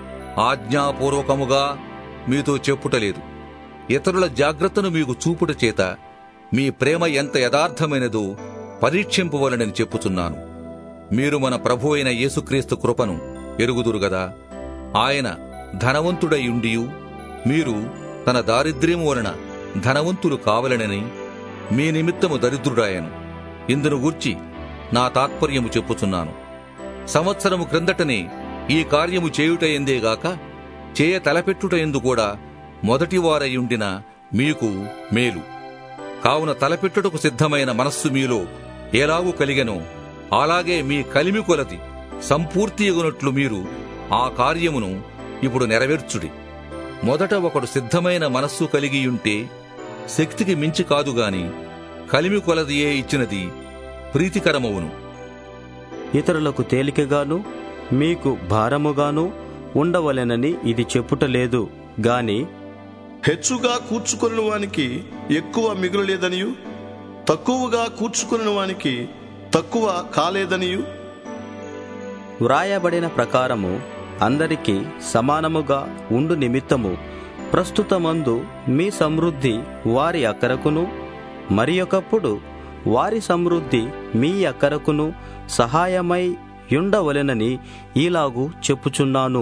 A: ఆజ్ఞాపూర్వకముగా మీతో చెప్పుటలేదు ఇతరుల జాగ్రత్తను మీకు చూపుట చేత మీ ప్రేమ ఎంత యథార్థమైనదో పరీక్షింపవలనని చెప్పుచున్నాను మీరు మన ప్రభు అయిన యేసుక్రీస్తు కృపను ఎరుగుదురు గదా ఆయన ధనవంతుడై ఉండియు మీరు తన దారిద్ర్యము వలన ధనవంతులు కావలనని మీ నిమిత్తము దరిద్రుడాయను ఇందును గూర్చి నా తాత్పర్యము చెప్పుచున్నాను సంవత్సరము క్రిందటనే ఈ కార్యము చేయుటయందేగాక చేయ తలపెట్టుట ఎందు కూడా మొదటివారయుండిన మీకు మేలు కావున తలపెట్టుటకు సిద్ధమైన మనస్సు మీలో ఎలాగూ కలిగెనో అలాగే మీ కలిమి కొలది సంపూర్తియగునట్లు మీరు ఆ కార్యమును ఇప్పుడు నెరవేర్చుడి మొదట ఒకడు సిద్ధమైన మనస్సు కలిగియుంటే శక్తికి మించి కాదుగాని కలిమి కొలదియే ఇచ్చినది ప్రీతికరమవును
B: ఇతరులకు తేలికగాను మీకు భారముగాను ఉండవలెనని ఇది చెప్పుటలేదు గాని
C: హెచ్చుగా కూర్చుకొనిన వానికి ఎక్కువ మిగులలేదనియు తక్కువగా కూర్చుకొనిన వానికి తక్కువ కాలేదనియు
B: వ్రాయబడిన ప్రకారము అందరికీ సమానముగా ఉండు నిమిత్తము ప్రస్తుతమందు మీ సమృద్ధి వారి అక్కరకును మరి ఒకప్పుడు వారి సమృద్ధి మీ అక్కరకును సహాయమై యుండవలెనని ఈలాగు చెప్పుచున్నాను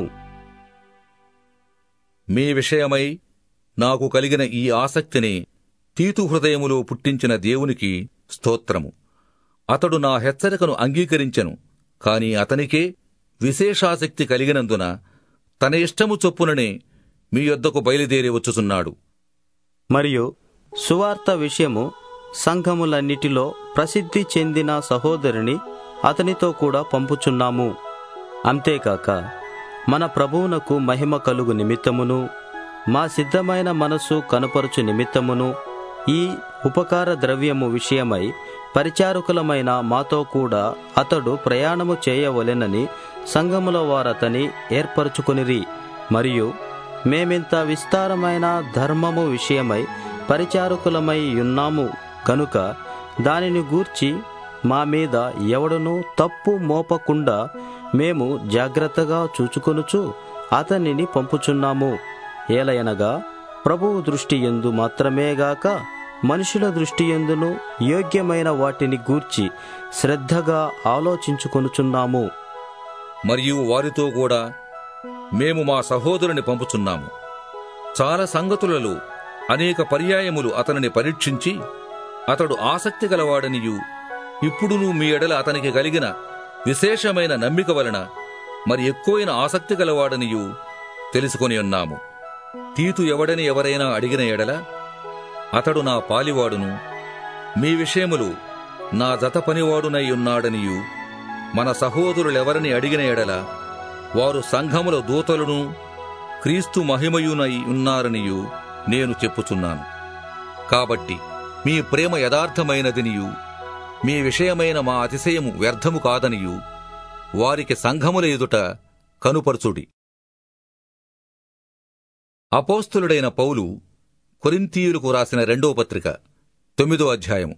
A: మీ విషయమై నాకు కలిగిన ఈ ఆసక్తిని తీతు హృదయములో పుట్టించిన దేవునికి స్తోత్రము అతడు నా హెచ్చరికను అంగీకరించెను కాని అతనికే విశేషాసక్తి కలిగినందున తన ఇష్టము చొప్పుననే మీ యొద్దకు బయలుదేరి వచ్చుచున్నాడు
B: మరియు సువార్త విషయము సంఘములన్నిటిలో ప్రసిద్ధి చెందిన సహోదరుని అతనితో కూడా పంపుచున్నాము అంతేకాక మన ప్రభువునకు మహిమ కలుగు నిమిత్తమును మా సిద్ధమైన మనస్సు కనుపరుచు నిమిత్తమును ఈ ఉపకార ద్రవ్యము విషయమై పరిచారకులమైన మాతో కూడా అతడు ప్రయాణము చేయవలెనని సంఘముల వారతని ఏర్పరచుకొనిరి మరియు మేమింత విస్తారమైన ధర్మము విషయమై పరిచారకులమై ఉన్నాము కనుక దానిని గూర్చి మా మీద ఎవడనూ తప్పు మోపకుండా మేము జాగ్రత్తగా చూచుకొనుచు అతనిని పంపుచున్నాము ఏలయనగా ప్రభువు దృష్టి ఎందు మాత్రమేగాక మనుషుల దృష్టి ఎందును యోగ్యమైన వాటిని గూర్చి శ్రద్ధగా ఆలోచించుకొనుచున్నాము
A: మరియు వారితో కూడా మేము మా సహోదరుని పంపుచున్నాము చాలా సంగతులలో అనేక పర్యాయములు అతనిని పరీక్షించి అతడు ఆసక్తి గలవాడనియు ఇప్పుడును మీ ఎడల అతనికి కలిగిన విశేషమైన నమ్మిక వలన మరి ఎక్కువైన ఆసక్తి గలవాడనియు తెలుసుకొని ఉన్నాము తీతు ఎవడని ఎవరైనా అడిగిన ఎడల అతడు నా పాలివాడును మీ విషయములు నా జత పనివాడునై ఉన్నాడనియు మన సహోదరులెవరని అడిగిన ఎడల వారు సంఘముల దూతలను క్రీస్తు మహిమయునై ఉన్నారనియు నేను చెప్పుచున్నాను కాబట్టి మీ ప్రేమ యథార్థమైనదినియు మీ విషయమైన మా అతిశయము వ్యర్థము కాదనియు వారికి సంఘముల ఎదుట కనుపరచుడి అపోస్తులుడైన పౌలు కొరింథీయులకు రాసిన రెండవ పత్రిక తొమ్మిదో అధ్యాయము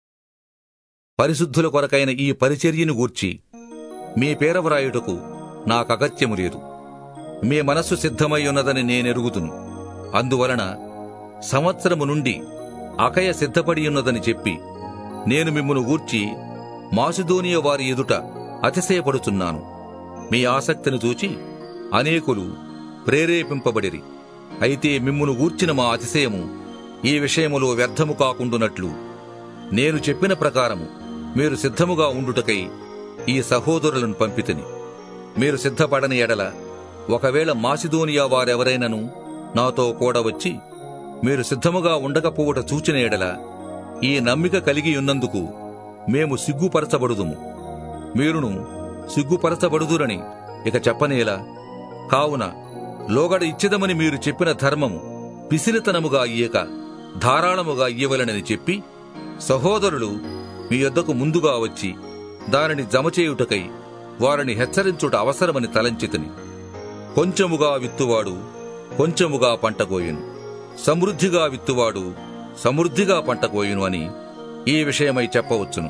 A: పరిశుద్ధుల కొరకైన ఈ పరిచర్యను గూర్చి మీ పేరవరాయుటకు నాకగత్యము లేదు మీ మనస్సు సిద్ధమై ఉన్నదని నేనెరుగుదును అందువలన సంవత్సరము నుండి అకయ సిద్ధపడి ఉన్నదని చెప్పి నేను మిమ్మును గూర్చి మాసిదోనియ వారి ఎదుట అతిశయపడుచున్నాను మీ ఆసక్తిని చూచి అనేకులు ప్రేరేపింపబడిరి అయితే మిమ్మును గూర్చిన మా అతిశయము ఈ విషయములో వ్యర్థము కాకుండునట్లు నేను చెప్పిన ప్రకారము మీరు సిద్ధముగా ఉండుటకై ఈ సహోదరులను పంపితిని మీరు సిద్ధపడని ఎడల ఒకవేళ మాసిదోనియా వారెవరైనను నాతో కూడా వచ్చి మీరు సిద్ధముగా ఉండకపోవుట చూచిన ఎడల ఈ నమ్మిక కలిగి ఉన్నందుకు మేము సిగ్గుపరచబడుదుము మీరును సిగ్గుపరచబడుదురని ఇక చెప్పనేలా కావున లోగడ ఇచ్చిదమని మీరు చెప్పిన ధర్మము పిసిలితనముగా ఇయ్యక ధారాళముగా ఇయ్యవలనని చెప్పి సహోదరులు మీ యొద్దకు ముందుగా వచ్చి దానిని జమచేయుటకై వారిని హెచ్చరించుట అవసరమని తలంచితిని కొంచెముగా విత్తువాడు కొంచెముగా పంట కోయును సమృద్ధిగా విత్తువాడు సమృద్ధిగా పంట కోయును అని ఈ విషయమై చెప్పవచ్చును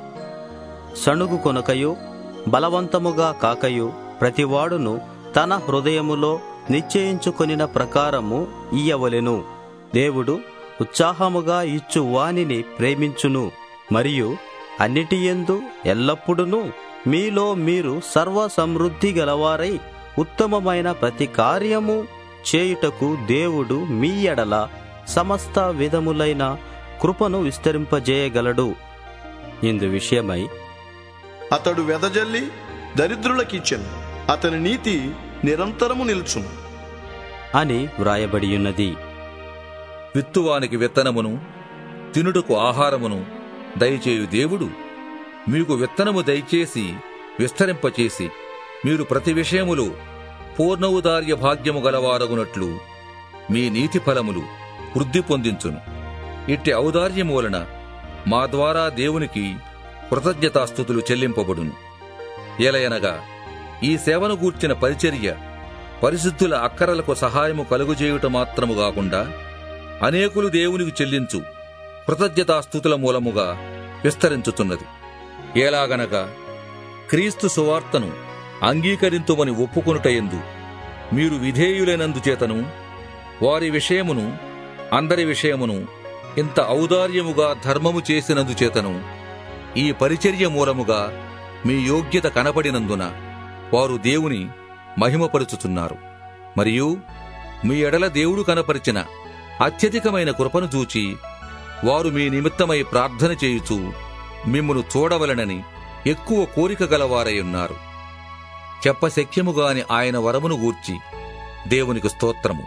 B: సణుగు కొనకయు బలవంతముగా కాకయు ప్రతివాడును తన హృదయములో నిశ్చయించుకొనిన ప్రకారము ఇయ్యవలెను దేవుడు ఉత్సాహముగా ఇచ్చు వానిని ప్రేమించును మరియు అన్నిటియందు ఎల్లప్పుడును మీలో మీరు సర్వ సమృద్ధి గలవారై ఉత్తమమైన ప్రతి కార్యము చేయుటకు దేవుడు మీ ఎడల సమస్త విధములైన కృపను విస్తరింపజేయగలడు ఇందు విషయమై
C: అతడు వెదజల్లి దరిద్రులకిచ్చెను అతని నీతి నిరంతరము నిల్చును
B: అని వ్రాయబడియున్నది
A: విత్తువానికి విత్తనమును తినుటకు ఆహారమును దయచేయు దేవుడు మీకు విత్తనము దయచేసి విస్తరింపచేసి మీరు ప్రతి విషయములో పూర్ణౌదార్య భాగ్యము గలవారగునట్లు మీ నీతి ఫలములు వృద్ధి పొందించును ఇట్టి ఔదార్యము వలన మా ద్వారా దేవునికి కృతజ్ఞతాస్థుతులు చెల్లింపబడును ఎలయనగా ఈ సేవను గూర్చిన పరిచర్య పరిశుద్ధుల అక్కరలకు సహాయము కలుగుచేయుట మాత్రము కాకుండా అనేకులు దేవునికి చెల్లించు కృతజ్ఞతాస్థుతుల మూలముగా విస్తరించుతున్నది ఎలాగనగా క్రీస్తు సువార్తను అంగీకరింతుమని ఒప్పుకొనుటయందు మీరు విధేయులైనందుచేతను వారి విషయమును అందరి విషయమును ఇంత ఔదార్యముగా ధర్మము చేసినందుచేతను ఈ పరిచర్య మూలముగా మీ యోగ్యత కనపడినందున వారు దేవుని మహిమపరుచుతున్నారు మరియు మీ ఎడల దేవుడు కనపరిచిన అత్యధికమైన కృపను చూచి వారు మీ నిమిత్తమై ప్రార్థన చేయుచు మిమ్మును చూడవలనని ఎక్కువ కోరిక గలవారై ఉన్నారు చెప్పశక్యముగాని ఆయన వరమును గూర్చి దేవునికి స్తోత్రము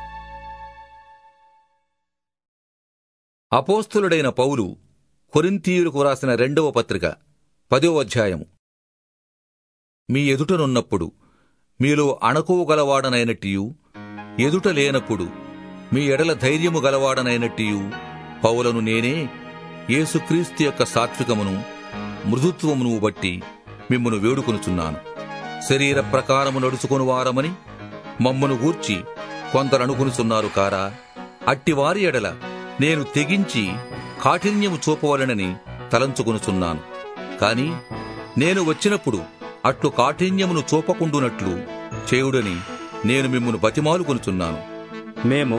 A: అపోస్తులుడైన పౌలు కొరింథీయులకు రాసిన రెండవ పత్రిక పదో అధ్యాయము మీ ఎదుటనున్నప్పుడు మీలో అణకువ గలవాడనైనట్టియు ఎదుట లేనప్పుడు మీ ఎడల ధైర్యము గలవాడనైనట్టియు పౌలను నేనే యేసుక్రీస్తు యొక్క సాత్వికమును మృదుత్వమును బట్టి మిమ్మును వేడుకొనుచున్నాను శరీర ప్రకారము నడుచుకుని వారమని మమ్మను గూర్చి కొందరనుకునుచున్నారు కారా అట్టివారి ఎడల నేను తెగించి కాఠిన్యము చూపవలనని తలంచుకొనుచున్నాను కాని నేను వచ్చినప్పుడు అట్లు కాఠిన్యమును చూపకుండునట్లు చేయుడని నేను మిమ్మును బతిమాలుకొనుచున్నాను
B: మేము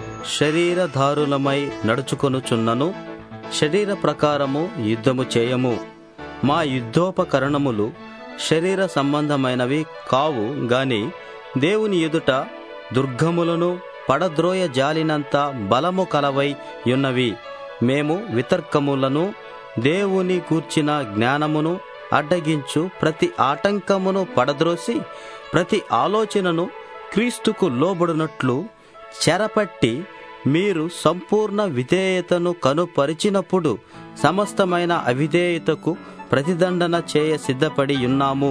B: శరీరధారులమై నడుచుకొనుచున్నను శరీర ప్రకారము యుద్ధము చేయము మా యుద్ధోపకరణములు శరీర సంబంధమైనవి కావు గాని దేవుని ఎదుట దుర్గములను పడద్రోయ జాలినంత బలము కలవై యున్నవి మేము వితర్కములను దేవుని కూర్చిన జ్ఞానమును అడ్డగించు ప్రతి ఆటంకమును పడద్రోసి ప్రతి ఆలోచనను క్రీస్తుకు లోబడినట్లు చెరపట్టి మీరు సంపూర్ణ విధేయతను కనుపరిచినప్పుడు సమస్తమైన అవిధేయతకు ప్రతిదండన చేయ సిద్ధపడి ఉన్నాము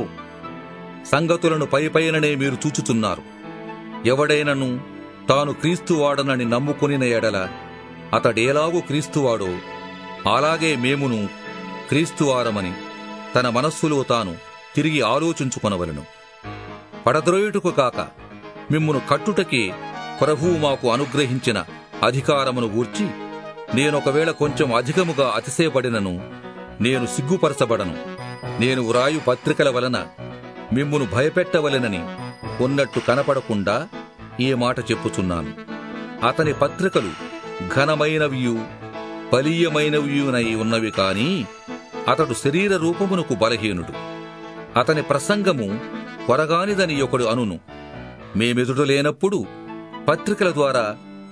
A: సంగతులను పైపైననే మీరు చూచుచున్నారు ఎవడైనను తాను క్రీస్తువాడనని నమ్ముకునిన ఎడల అతడేలాగూ క్రీస్తువాడో అలాగే మేమును క్రీస్తువారమని తన మనస్సులో తాను తిరిగి ఆలోచించుకొనవలను పడద్రోయుటకు కాక మిమ్మును కట్టుటకే ప్రభువు మాకు అనుగ్రహించిన అధికారమును గూర్చి నేనొకవేళ కొంచెం అధికముగా అతిశయపడినను నేను సిగ్గుపరచబడను నేను వ్రాయు పత్రికల వలన మిమ్మును భయపెట్టవలెనని ఉన్నట్టు కనపడకుండా ఈ మాట చెప్పుచున్నాను అతని పత్రికలు ఘనమైనవియు బలీయమైనవియునై ఉన్నవి కాని అతడు శరీర రూపమునకు బలహీనుడు అతని ప్రసంగము కొరగానిదని ఒకడు అనును మేమెదుట లేనప్పుడు పత్రికల ద్వారా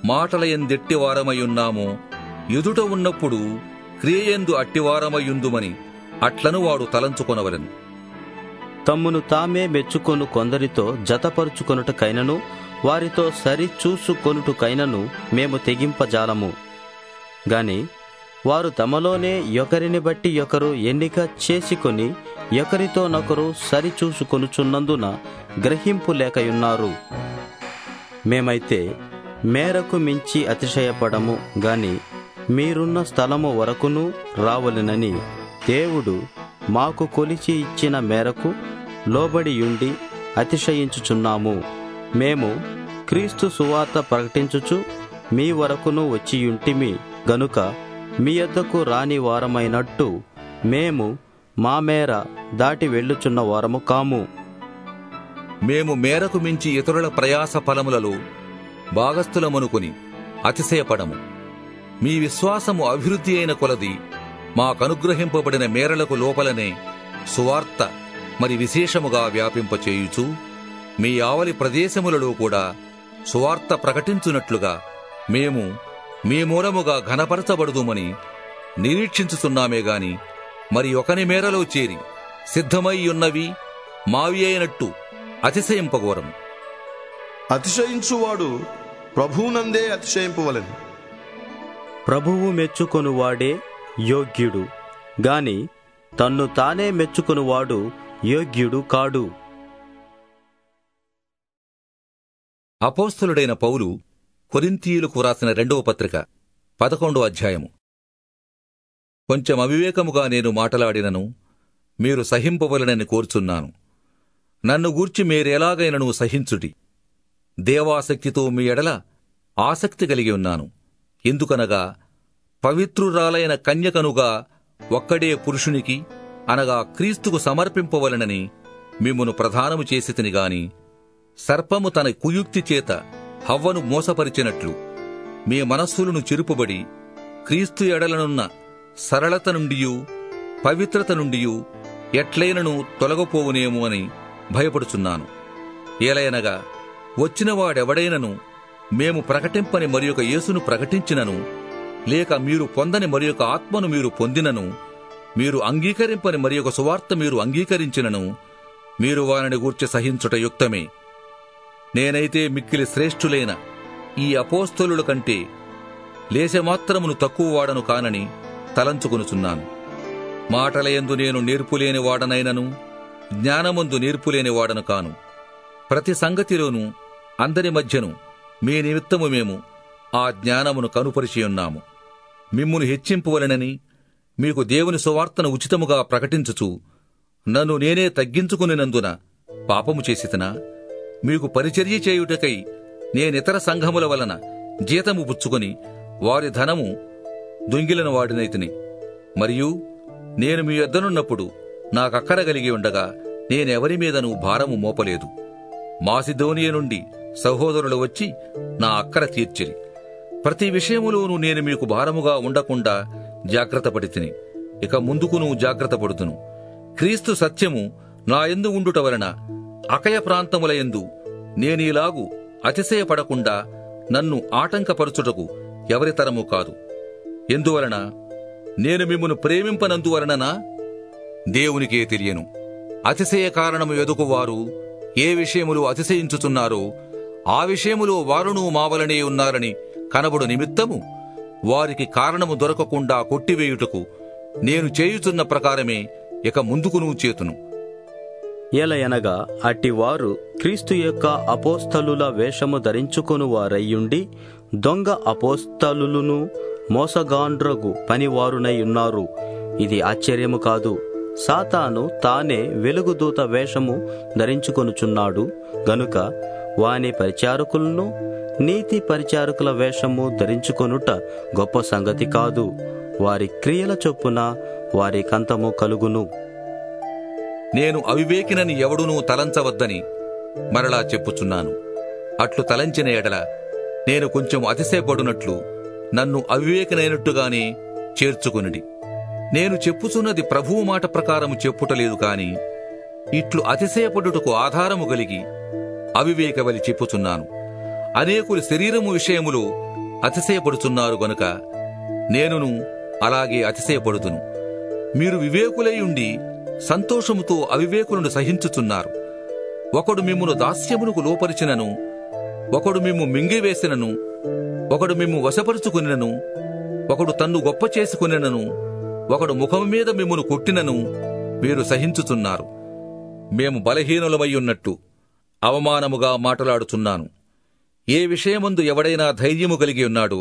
A: మాటలయందెట్టివారమయున్నామో ఎదుట ఉన్నప్పుడు క్రియయందు అట్టివారమయుందుమని అట్లను వాడు తలంచుకొనవలెను
B: తమ్మును తామే మెచ్చుకొను కొందరితో జతపరుచుకొనుటకైనను వారితో సరి చూసుకొనుటకైనను మేము తెగింపజాలము గాని వారు తమలోనే ఒకరిని బట్టి ఒకరు ఎన్నిక చేసుకొని ఒకరితోనొకరు సరిచూసుకొనుచున్నందున గ్రహింపు లేకయున్నారు మేమైతే మేరకు మించి అతిశయపడము గాని మీరున్న స్థలము వరకును రావలెనని దేవుడు మాకు కొలిచి ఇచ్చిన మేరకు లోబడియుండి అతిశయించుచున్నాము మేము క్రీస్తు సువార్త ప్రకటించుచు మీ వరకును వచ్చియుంటిమి గనుక మీ యొద్దకు రాని వారమైనట్టు మేము మా మేర దాటి వెళ్ళుచున్న వారము కాము
A: మేము మేరకు మించి ఇతరుల ప్రయాస ఫలములలో భాగస్థులమనుకుని అతిశయపడము మీ విశ్వాసము అభివృద్ధి అయిన కొలది మాకనుగ్రహింపబడిన మేరలకు లోపలనే సువార్త మరి విశేషముగా వ్యాపింపచేయుచు మీ ఆవలి ప్రదేశములలో కూడా సువార్త ప్రకటించున్నట్లుగా మేము మీ మూలముగా ఘనపరచబడుదుమని నిరీక్షించుచున్నామే గాని మరి ఒకని మేరలో చేరి సిద్ధమై ఉన్నవి మావి అయినట్టు అతిశయింపగోరము
C: అతిశయించువాడు ప్రభువునందే అతిశయింపవలెను
B: ప్రభువు మెచ్చుకొనువాడే యోగ్యుడు గాని తన్ను తానే మెచ్చుకొనువాడు యోగ్యుడు కాడు
A: అపోస్తలుడైన పౌలు కొరింథీయులకు రాసిన రెండవ పత్రిక పదకొండో అధ్యాయము కొంచెం అవివేకముగా నేను మాటలాడినను మీరు సహింపవలనని కోరుచున్నాను నన్ను గూర్చి మీరెలాగైనను సహించుటి దేవాసక్తితో మీ ఎడల ఆసక్తి కలిగి ఉన్నాను ఎందుకనగా పవిత్రురాలైన కన్యకనుగా ఒక్కడే పురుషునికి అనగా క్రీస్తుకు సమర్పింపవలనని మిమ్మును ప్రధానము చేసి తిని గాని సర్పము తన కుయుక్తి చేత హవ్వను మోసపరిచినట్లు మీ మనస్సులను చెరుపుబడి క్రీస్తు ఎడలనున్న సరళత నుండియు పవిత్రత నుండియు ఎట్లైనను తొలగపోవునేమో అని భయపడుచున్నాను ఏలయనగా వచ్చినవాడెవడైనను మేము ప్రకటింపని మరి ఒక యేసును ప్రకటించినను లేక మీరు పొందని మరి ఒక ఆత్మను మీరు పొందినను మీరు అంగీకరింపని మరి ఒక సువార్త మీరు అంగీకరించినను మీరు వారిని గూర్చి సహించుట యుక్తమే నేనైతే మిక్కిలి శ్రేష్ఠులైన ఈ అపోస్తలుల కంటే లేశమాత్రమును తక్కువ వాడను కానని తలంచుకొనుచున్నాను మాటలయందు నేను నేర్పులేని వాడనైనను జ్ఞానమందు నేర్పులేని వాడను కాను ప్రతి సంగతిలోనూ అందరి మధ్యను మీ నిమిత్తము మేము ఆ జ్ఞానమును కనుపరిచి ఉన్నాము మిమ్మును హెచ్చింపవలనని మీకు దేవుని సువార్తను ఉచితముగా ప్రకటించుచు నన్ను నేనే తగ్గించుకునినందున పాపము చేసితనా మీకు పరిచర్య చేయుటకై నేనితర సంఘముల వలన జీతము పుచ్చుకొని వారి ధనము దొంగిలిన వాడినైతిని మరియు నేను మీ యొద్దనున్నప్పుడు నాకక్కర కలిగి ఉండగా నేనెవరి మీదను భారము మోపలేదు మాసిధోనియ నుండి సహోదరులు వచ్చి నా అక్కర తీర్చిరి ప్రతి విషయములోనూ నేను మీకు భారముగా ఉండకుండా జాగ్రత్త పడితిని ఇక ముందుకును జాగ్రత్త పడుతును క్రీస్తు సత్యము నా యందు ఉండుట వలన అకయ ప్రాంతముల యందు నేనీలాగు అతిశయపడకుండా నన్ను ఆటంకపరచుటకు ఎవరితరము కాదు ఎందువలన నేను మిమ్మును ప్రేమింపనందువలననా దేవునికే తెలియను అతిశయ కారణము ఎదుకువారు ఏ విషయములు అతిశయించుచున్నారో ఆ విషయములో వారును మావలనే ఉన్నారని కనబడు నిమిత్తము వారికి కారణము దొరకకుండా కొట్టివేయుటకు నేను చేయుచున్న ప్రకారమే ఇక ముందుకును చేతును
B: ఎలయనగా అట్టివారు క్రీస్తు యొక్క అపోస్తలుల వేషము ధరించుకొను వారయ్యుండి దొంగ అపోస్తలులను మోసగాండ్రగు పనివారునై ఉన్నారు ఇది ఆశ్చర్యము కాదు సాతాను తానే వెలుగుదూత వేషము ధరించుకొనుచున్నాడు గనుక వాని పరిచారకులను నీతి పరిచారకుల వేషము ధరించుకొనుట గొప్ప సంగతి కాదు వారి క్రియల చొప్పున వారి కంతము కలుగును
A: నేను అవివేకినని ఎవడునూ తలంచవద్దని మరలా చెప్పుచున్నాను అట్లు తలంచిన ఎడల నేను కొంచెం అతిశయపడునట్లు నన్ను అవివేకనైనట్టుగానే చేర్చుకునిడి నేను చెప్పుచున్నది ప్రభువు మాట ప్రకారము చెప్పుటలేదు కాని ఇట్లు అతిశయపడుటకు ఆధారము కలిగి అవివేకవలి చెప్పుచున్నాను అనేకులు శరీరము విషయములో అతిశయపడుచున్నారు గనుక నేనును అలాగే అతిశయపడుతును మీరు వివేకులై ఉండి సంతోషముతో అవివేకులను సహించుచున్నారు ఒకడు మిమ్మును దాస్యమునకు లోపరిచినను ఒకడు మిమ్ము మింగివేసినను ఒకడు మిమ్ము వశపరుచుకునినను ఒకడు తన్ను గొప్ప చేసుకునినను ఒకడు ముఖము మీద మిమ్మును కొట్టినను మీరు సహించుచున్నారు మేము బలహీనులమై ఉన్నట్టు అవమానముగా మాటలాడుచున్నాను ఏ విషయమందు ఎవడైనా ధైర్యము కలిగి ఉన్నాడో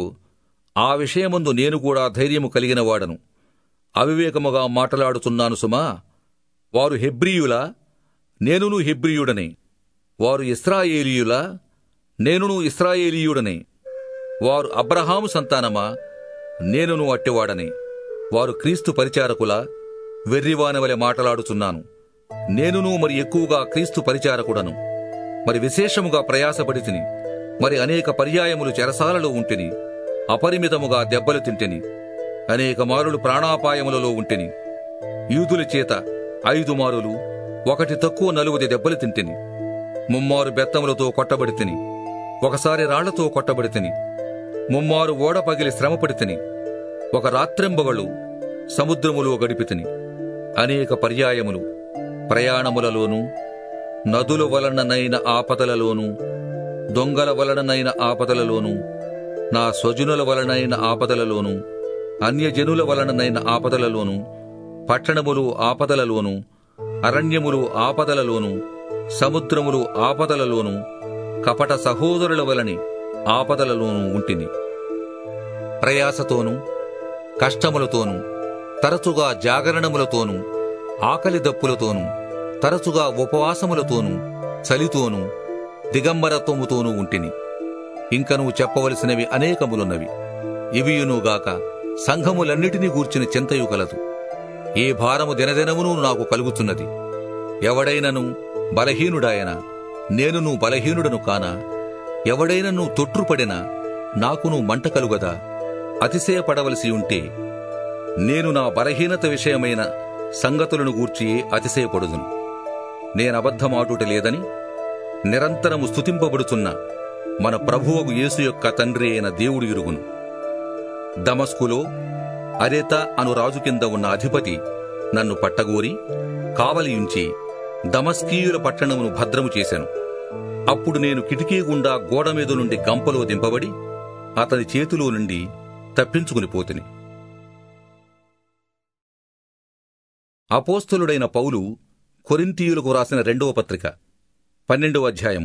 A: ఆ విషయమందు నేను కూడా ధైర్యము కలిగిన వాడను అవివేకముగా మాటలాడుచున్నాను సుమా వారు హెబ్రీయులా నేనును హెబ్రీయుడనే వారు ఇస్రాయేలీయులా నేనును ఇస్రాయేలీయుడనే వారు అబ్రహాము సంతానమా నేనును అట్టివాడనే వారు క్రీస్తు పరిచారకులా వెర్రివానవలె మాటలాడుచున్నాను నేనును మరి ఎక్కువగా క్రీస్తు పరిచారకుడను మరి విశేషముగా ప్రయాసపడి తిని మరి అనేక పర్యాయములు చెరసాలలో ఉంటిని అపరిమితముగా దెబ్బలు తింటిని అనేక మారులు ప్రాణాపాయములలో ఉంటిని యూదుల చేత ఐదు మారులు ఒకటి తక్కువ నలుగుది దెబ్బలు తింటిని ముమ్మారు బెత్తములతో కొట్టబడి తిని ఒకసారి రాళ్లతో కొట్టబడి తిని ముమ్మారు ఓడ పగిలి శ్రమపడి తిని ఒక రాత్రింబగళ్ళు సముద్రములో గడిపి తిని అనేక పర్యాయములు ప్రయాణములలోనూ నదుల వలననైన ఆపదలలోనూ దొంగల వలననైన ఆపదలలోనూ నా స్వజనుల వలనైన ఆపదలలోనూ అన్యజనుల వలననైన ఆపదలలోనూ పట్టణములు ఆపదలలోనూ అరణ్యములు ఆపదలలోనూ సముద్రములు ఆపదలలోనూ కపట సహోదరుల వలని ఆపదలలోనూ ఉంటిని ప్రయాసతోనూ కష్టములతోనూ తరచుగా జాగరణములతోనూ ఆకలి దప్పులతోనూ తరచుగా ఉపవాసములతోనూ చలితోనూ దిగంబరత్వముతోనూ ఉంటిని ఇంకనూ చెప్పవలసినవి అనేకములున్నవి ఇవియునుగాక సంఘములన్నిటినీ గూర్చిన చింతయు కలదు ఏ భారము దినదినమును నాకు కలుగుతున్నది ఎవడైనను బలహీనుడాయన నేనును బలహీనుడను కానా ఎవడైనను తొట్రుపడినా నాకును మంట కలుగదా అతిశయపడవలసి ఉంటే నేను నా బలహీనత విషయమైన సంగతులను గూర్చి అతిశయపడుదును నేనబద్ధమాటుట లేదని నిరంతరము స్తుతింపబడుతున్న మన ప్రభువగు యేసు యొక్క తండ్రి అయిన దేవుడు ఇరుగును దమస్కులో అరేత అను రాజు కింద ఉన్న అధిపతి నన్ను పట్టగోరి కావలియుంచి దమస్కీయుల పట్టణమును భద్రము చేశాను అప్పుడు నేను కిటికీ గుండా గోడ మీద నుండి గంపలో దింపబడి అతని చేతిలో నుండి తప్పించుకుని పోతిని అపోస్తలుడైన పౌలు కొరింతీయులకు రాసిన రెండవ పత్రిక పన్నెండవ అధ్యాయము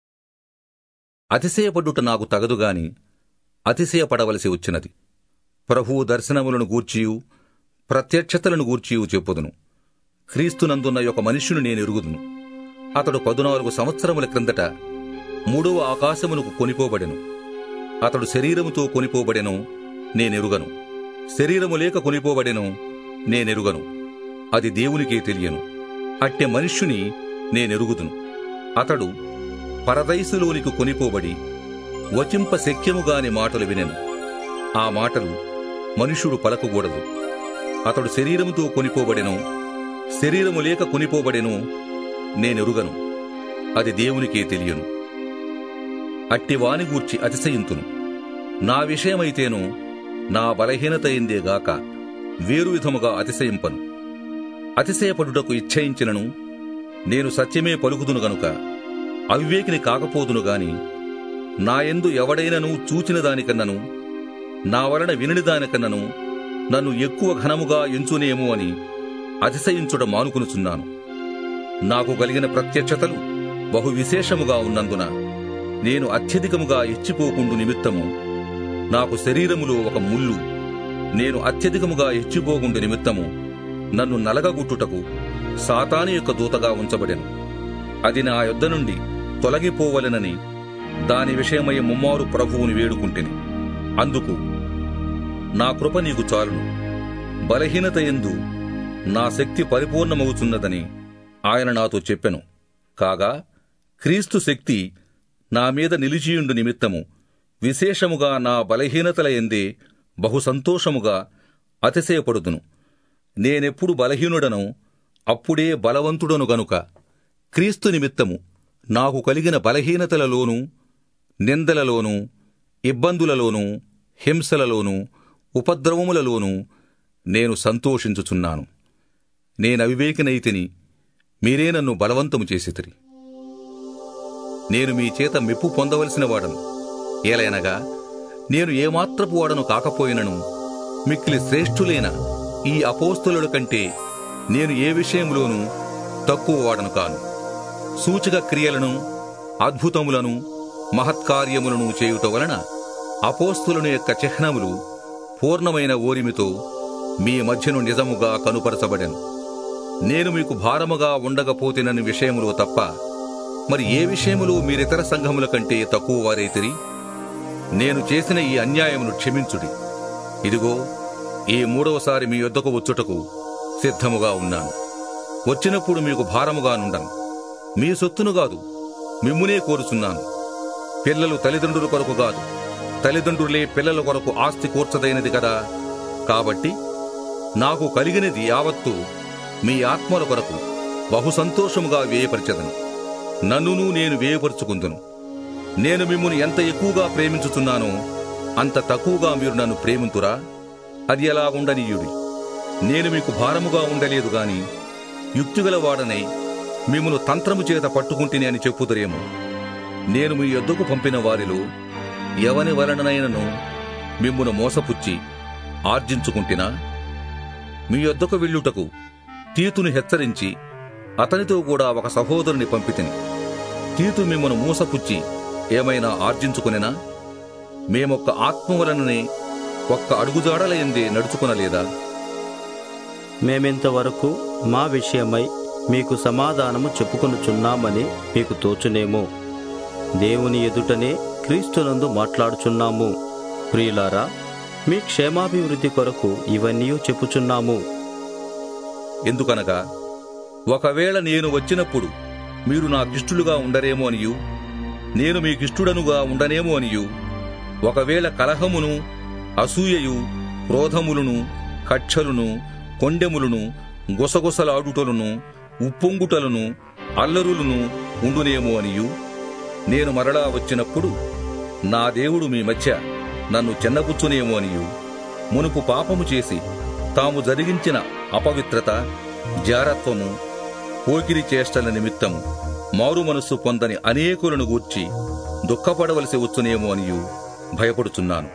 A: అతిశయపడుట నాకు తగదుగాని అతిశయపడవలసి వచ్చినది ప్రభువు దర్శనములను గూర్చియు ప్రత్యక్షతలను గూర్చియు చెప్పుదును క్రీస్తునందున్న ఒక మనుష్యుని నేను ఎరుగుదును అతడు పదునాలుగు సంవత్సరముల క్రిందట మూడవ ఆకాశమునకు కొనిపోబడెను అతడు శరీరముతో కొనిపోబడెను నేనెరుగను శరీరము లేక కొనిపోబడెను నేనెరుగను అది దేవునికే తెలియను అట్టె మనుష్యుని నేనెరుగుదును అతడు పరదైసులోనికి కొనిపోబడి వచింప శక్యముగాని మాటలు వినెను ఆ మాటలు మనుష్యుడు పలకకూడదు అతడు శరీరముతో కొనిపోబడెను శరీరము లేక కొనిపోబడెను నేనెరుగను అది దేవునికే తెలియను అట్టి వాని గూర్చి అతిశయింతును నా విషయమైతేను నా బలహీనత అయిందేగాక వేరు విధముగా అతిశయింపను అతిశయపడుటకు ఇచ్చయించినను నేను సత్యమే పలుకుదును గనుక అవివేకిని కాకపోదును గాని నాయందు ఎవడైనను చూచిన దానికన్నను నా వలన వినని దానికన్నను నన్ను ఎక్కువ ఘనముగా ఎంచునేమో అని అతిశయించుట మానుకునుచున్నాను నాకు కలిగిన ప్రత్యక్షతలు బహు విశేషముగా ఉన్నందున నేను అత్యధికముగా ఇచ్చిపోకుండు నిమిత్తము నాకు శరీరములో ఒక ముళ్ళు నేను అత్యధికముగా ఇచ్చిపోకుండు నిమిత్తము నన్ను నలగగుట్టుటకు సాతాను యొక్క దూతగా ఉంచబడెను అది నా యొద్ద నుండి తొలగిపోవలెనని దాని విషయమై ముమ్మారు ప్రభువుని వేడుకుంటేని అందుకు నా కృప నీకు చాలును బలహీనత ఎందు నా శక్తి పరిపూర్ణమవుతున్నదని ఆయన నాతో చెప్పెను కాగా క్రీస్తు శక్తి నా మీద నిలిచియుండు నిమిత్తము విశేషముగా నా బలహీనతల ఎందే బహు సంతోషముగా అతిశయపడుదును నేనెప్పుడు బలహీనుడను అప్పుడే బలవంతుడను గనుక క్రీస్తు నిమిత్తము నాకు కలిగిన బలహీనతలలోనూ నిందలలోనూ ఇబ్బందులలోనూ హింసలలోనూ ఉపద్రవములలోనూ నేను సంతోషించుచున్నాను నేనవివేకినైతిని మీరే నన్ను బలవంతము చేసితిరి నేను మీ చేత మెప్పు పొందవలసిన వాడను ఏలైనగా నేను ఏమాత్రపు వాడను కాకపోయినను మిక్కిలి శ్రేష్ఠులైన ఈ అపోస్తుల కంటే నేను ఏ విషయంలోనూ తక్కువ వాడను కాను సూచక క్రియలను అద్భుతములను మహత్కార్యములను చేయుట వలన అపోస్తులను యొక్క చిహ్నములు పూర్ణమైన ఓరిమితో మీ మధ్యను నిజముగా కనుపరచబడెను నేను మీకు భారముగా ఉండకపోతేనని విషయములో తప్ప మరి ఏ విషయములో మీరితర సంఘముల కంటే తక్కువ వారైతిరి నేను చేసిన ఈ అన్యాయమును క్షమించుడి ఇదిగో ఈ మూడవసారి మీ యొద్దకు వచ్చుటకు సిద్ధముగా ఉన్నాను వచ్చినప్పుడు మీకు భారముగా నుండను మీ సొత్తును కాదు మిమ్మునే కోరుచున్నాను పిల్లలు తల్లిదండ్రుల కొరకు కాదు తల్లిదండ్రులే పిల్లల కొరకు ఆస్తి కూర్చదైనది కదా కాబట్టి నాకు కలిగినది యావత్తు మీ ఆత్మల కొరకు బహు సంతోషముగా వేయపరిచెదను నన్నును నేను వేయపరుచుకుందును నేను మిమ్మును ఎంత ఎక్కువగా ప్రేమించుచున్నానో అంత తక్కువగా మీరు నన్ను ప్రేమింతురా అది ఎలా ఉండనీయుడి నేను మీకు భారముగా ఉండలేదు గాని యుక్తిగల వాడనై మిమ్మను తంత్రము చేత పట్టుకుంటేనే అని చెప్పుదురేమో నేను మీ యొద్దకు పంపిన వారిలో ఎవని వలననైనను మిమ్మును మోసపుచ్చి ఆర్జించుకుంటినా మీ యొద్దకు వెళ్ళుటకు తీతును హెచ్చరించి అతనితో కూడా ఒక సహోదరుని పంపితిని తీతు మిమ్మను మూసపుచ్చి ఏమైనా ఆర్జించుకునేనా మేమొక్క ఆత్మ వలననే ఒక్క అడుగుజాడల ఎందే నడుచుకునలేదా
B: మేమింతవరకు మా విషయమై మీకు సమాధానము చెప్పుకొనుచున్నామని మీకు తోచునేమో దేవుని ఎదుటనే క్రీస్తునందు మాట్లాడుచున్నాము ప్రియులారా మీ క్షేమాభివృద్ధి కొరకు ఇవన్నీ చెప్పుచున్నాము
A: ఎందుకనగా ఒకవేళ నేను వచ్చినప్పుడు మీరు నాకిష్టులుగా ఉండరేమో అనియు నేను మీకిష్టుడనుగా ఉండనేమో అనియు ఒకవేళ కలహమును అసూయయు క్రోధములను కక్షలును కొండెములను గుసగుసలాడుటలను ఉప్పొంగుటలను అల్లరులను ఉండునేమో అనియు నేను మరలా వచ్చినప్పుడు నా దేవుడు మీ మధ్య నన్ను చిన్నపుచ్చునేమో అనియు మునుపు పాపము చేసి తాము జరిగించిన అపవిత్రత జారత్వము పోకిరి చేష్టల నిమిత్తము మారు మనస్సు పొందని అనేకులను గూర్చి దుఃఖపడవలసి వచ్చునేమో అనియు భయపడుచున్నాను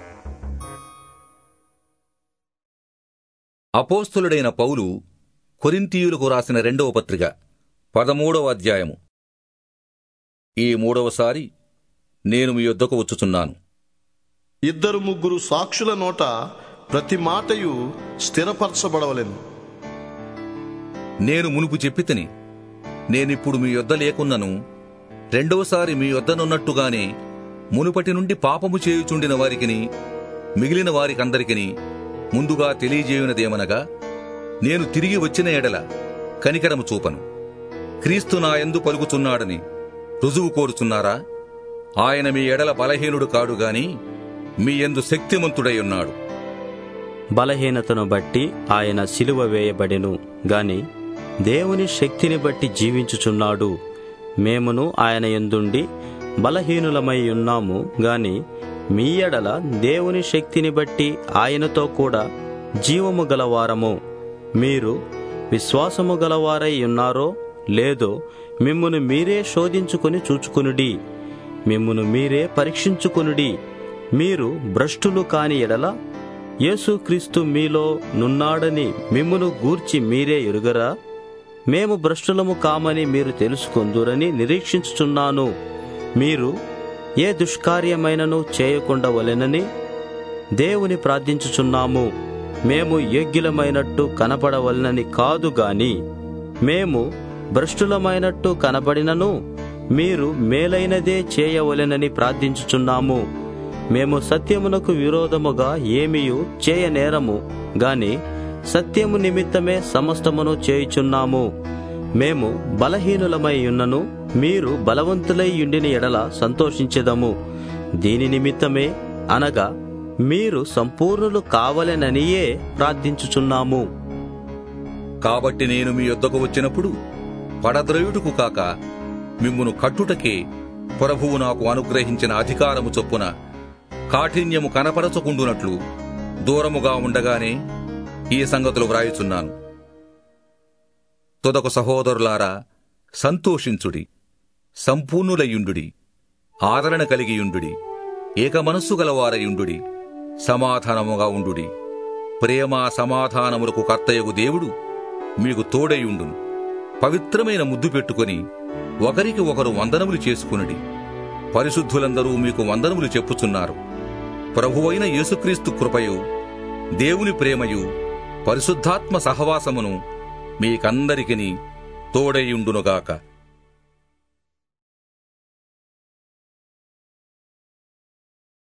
A: అపోస్తులుడైన పౌలు కొరింతీయులకు రాసిన రెండవ పత్రిక పదమూడవ అధ్యాయము ఈ మూడవసారి నేను మీ యొద్దకు వచ్చుచున్నాను
C: ఇద్దరు ముగ్గురు సాక్షుల నోట ప్రతి మాటయు స్థిరపరచబడవలెను
A: నేను మునుపు చెప్పితిని నేనిప్పుడు మీ యొద్ద లేకున్నను రెండవసారి మీ యొద్దనున్నట్టుగానే మునుపటి నుండి పాపము చేయుచుండిన వారికిని మిగిలిన వారికందరికిని ముందుగా తెలియజేయునదేమనగా నేను తిరిగి వచ్చిన ఎడల కనికరము చూపను క్రీస్తు నా యందు పలుకుచున్నాడని రుజువు కోరుచున్నారా ఆయన మీ ఎడల బలహీనుడు కాడు గాని మీ యందు శక్తిమంతుడై ఉన్నాడు
B: బలహీనతను బట్టి ఆయన సిలువ వేయబడెను గాని దేవుని శక్తిని బట్టి జీవించుచున్నాడు మేమును ఆయన ఎందుండి బలహీనులమై ఉన్నాము గాని మీ ఎడల దేవుని శక్తిని బట్టి ఆయనతో కూడా జీవము గలవారము మీరు విశ్వాసము గలవారై ఉన్నారో లేదో మిమ్మును మీరే శోధించుకొని చూచుకునుడి మిమ్మును మీరే పరీక్షించుకునుడి మీరు భ్రష్టులు కాని ఎడల యేసుక్రీస్తు మీలో నున్నాడని మిమ్మును గూర్చి మీరే ఎరుగరా మేము భ్రష్టులము కామని మీరు తెలుసుకొందురని నిరీక్షించుచున్నాను మీరు ఏ దుష్కార్యమైనను చేయకుండా వలెనని దేవుని ప్రార్థించుచున్నాము మేము యోగ్యులమైనట్టు కనపడవలనని కాదు గాని మేము భ్రష్టులమైనట్టు కనబడినను మీరు మేలైనదే చేయవలెనని ప్రార్థించుచున్నాము మేము సత్యమునకు విరోధముగా ఏమియు చేయనేరము గాని సత్యము నిమిత్తమే సమస్తమును చేయుచున్నాము మేము బలహీనులమై ఉన్నను మీరు బలవంతులై ఉండిన ఎడల సంతోషించెదము దీని నిమిత్తమే అనగా మీరు సంపూర్ణులు కావలెననియే ప్రార్థించుచున్నాము
A: కాబట్టి నేను మీ యొద్దకు వచ్చినప్పుడు పడద్రయుడుకు కాక మిమ్మును కట్టుటకే ప్రభువు నాకు అనుగ్రహించిన అధికారము చొప్పున కాఠిన్యము కనపరచకుండునట్లు దూరముగా ఉండగానే ఈ సంగతులు వ్రాయుచున్నాను తుదకు సహోదరులారా సంతోషించుడి సంపూర్ణులయుండుడి ఆదరణ కలిగియుండుడి ఏక మనస్సు గలవారయుండుడి సమాధానముగా ఉండుడి ప్రేమ సమాధానములకు కర్తయగు దేవుడు మీకు తోడయుండును పవిత్రమైన ముద్దు పెట్టుకొని ఒకరికి ఒకరు వందనములు చేసుకునుడి పరిశుద్ధులందరూ మీకు వందనములు చెప్పుచున్నారు ప్రభువైన యేసుక్రీస్తు కృపయు దేవుని ప్రేమయు పరిశుద్ధాత్మ సహవాసమును మీకందరికిని తోడైయుండునుగాక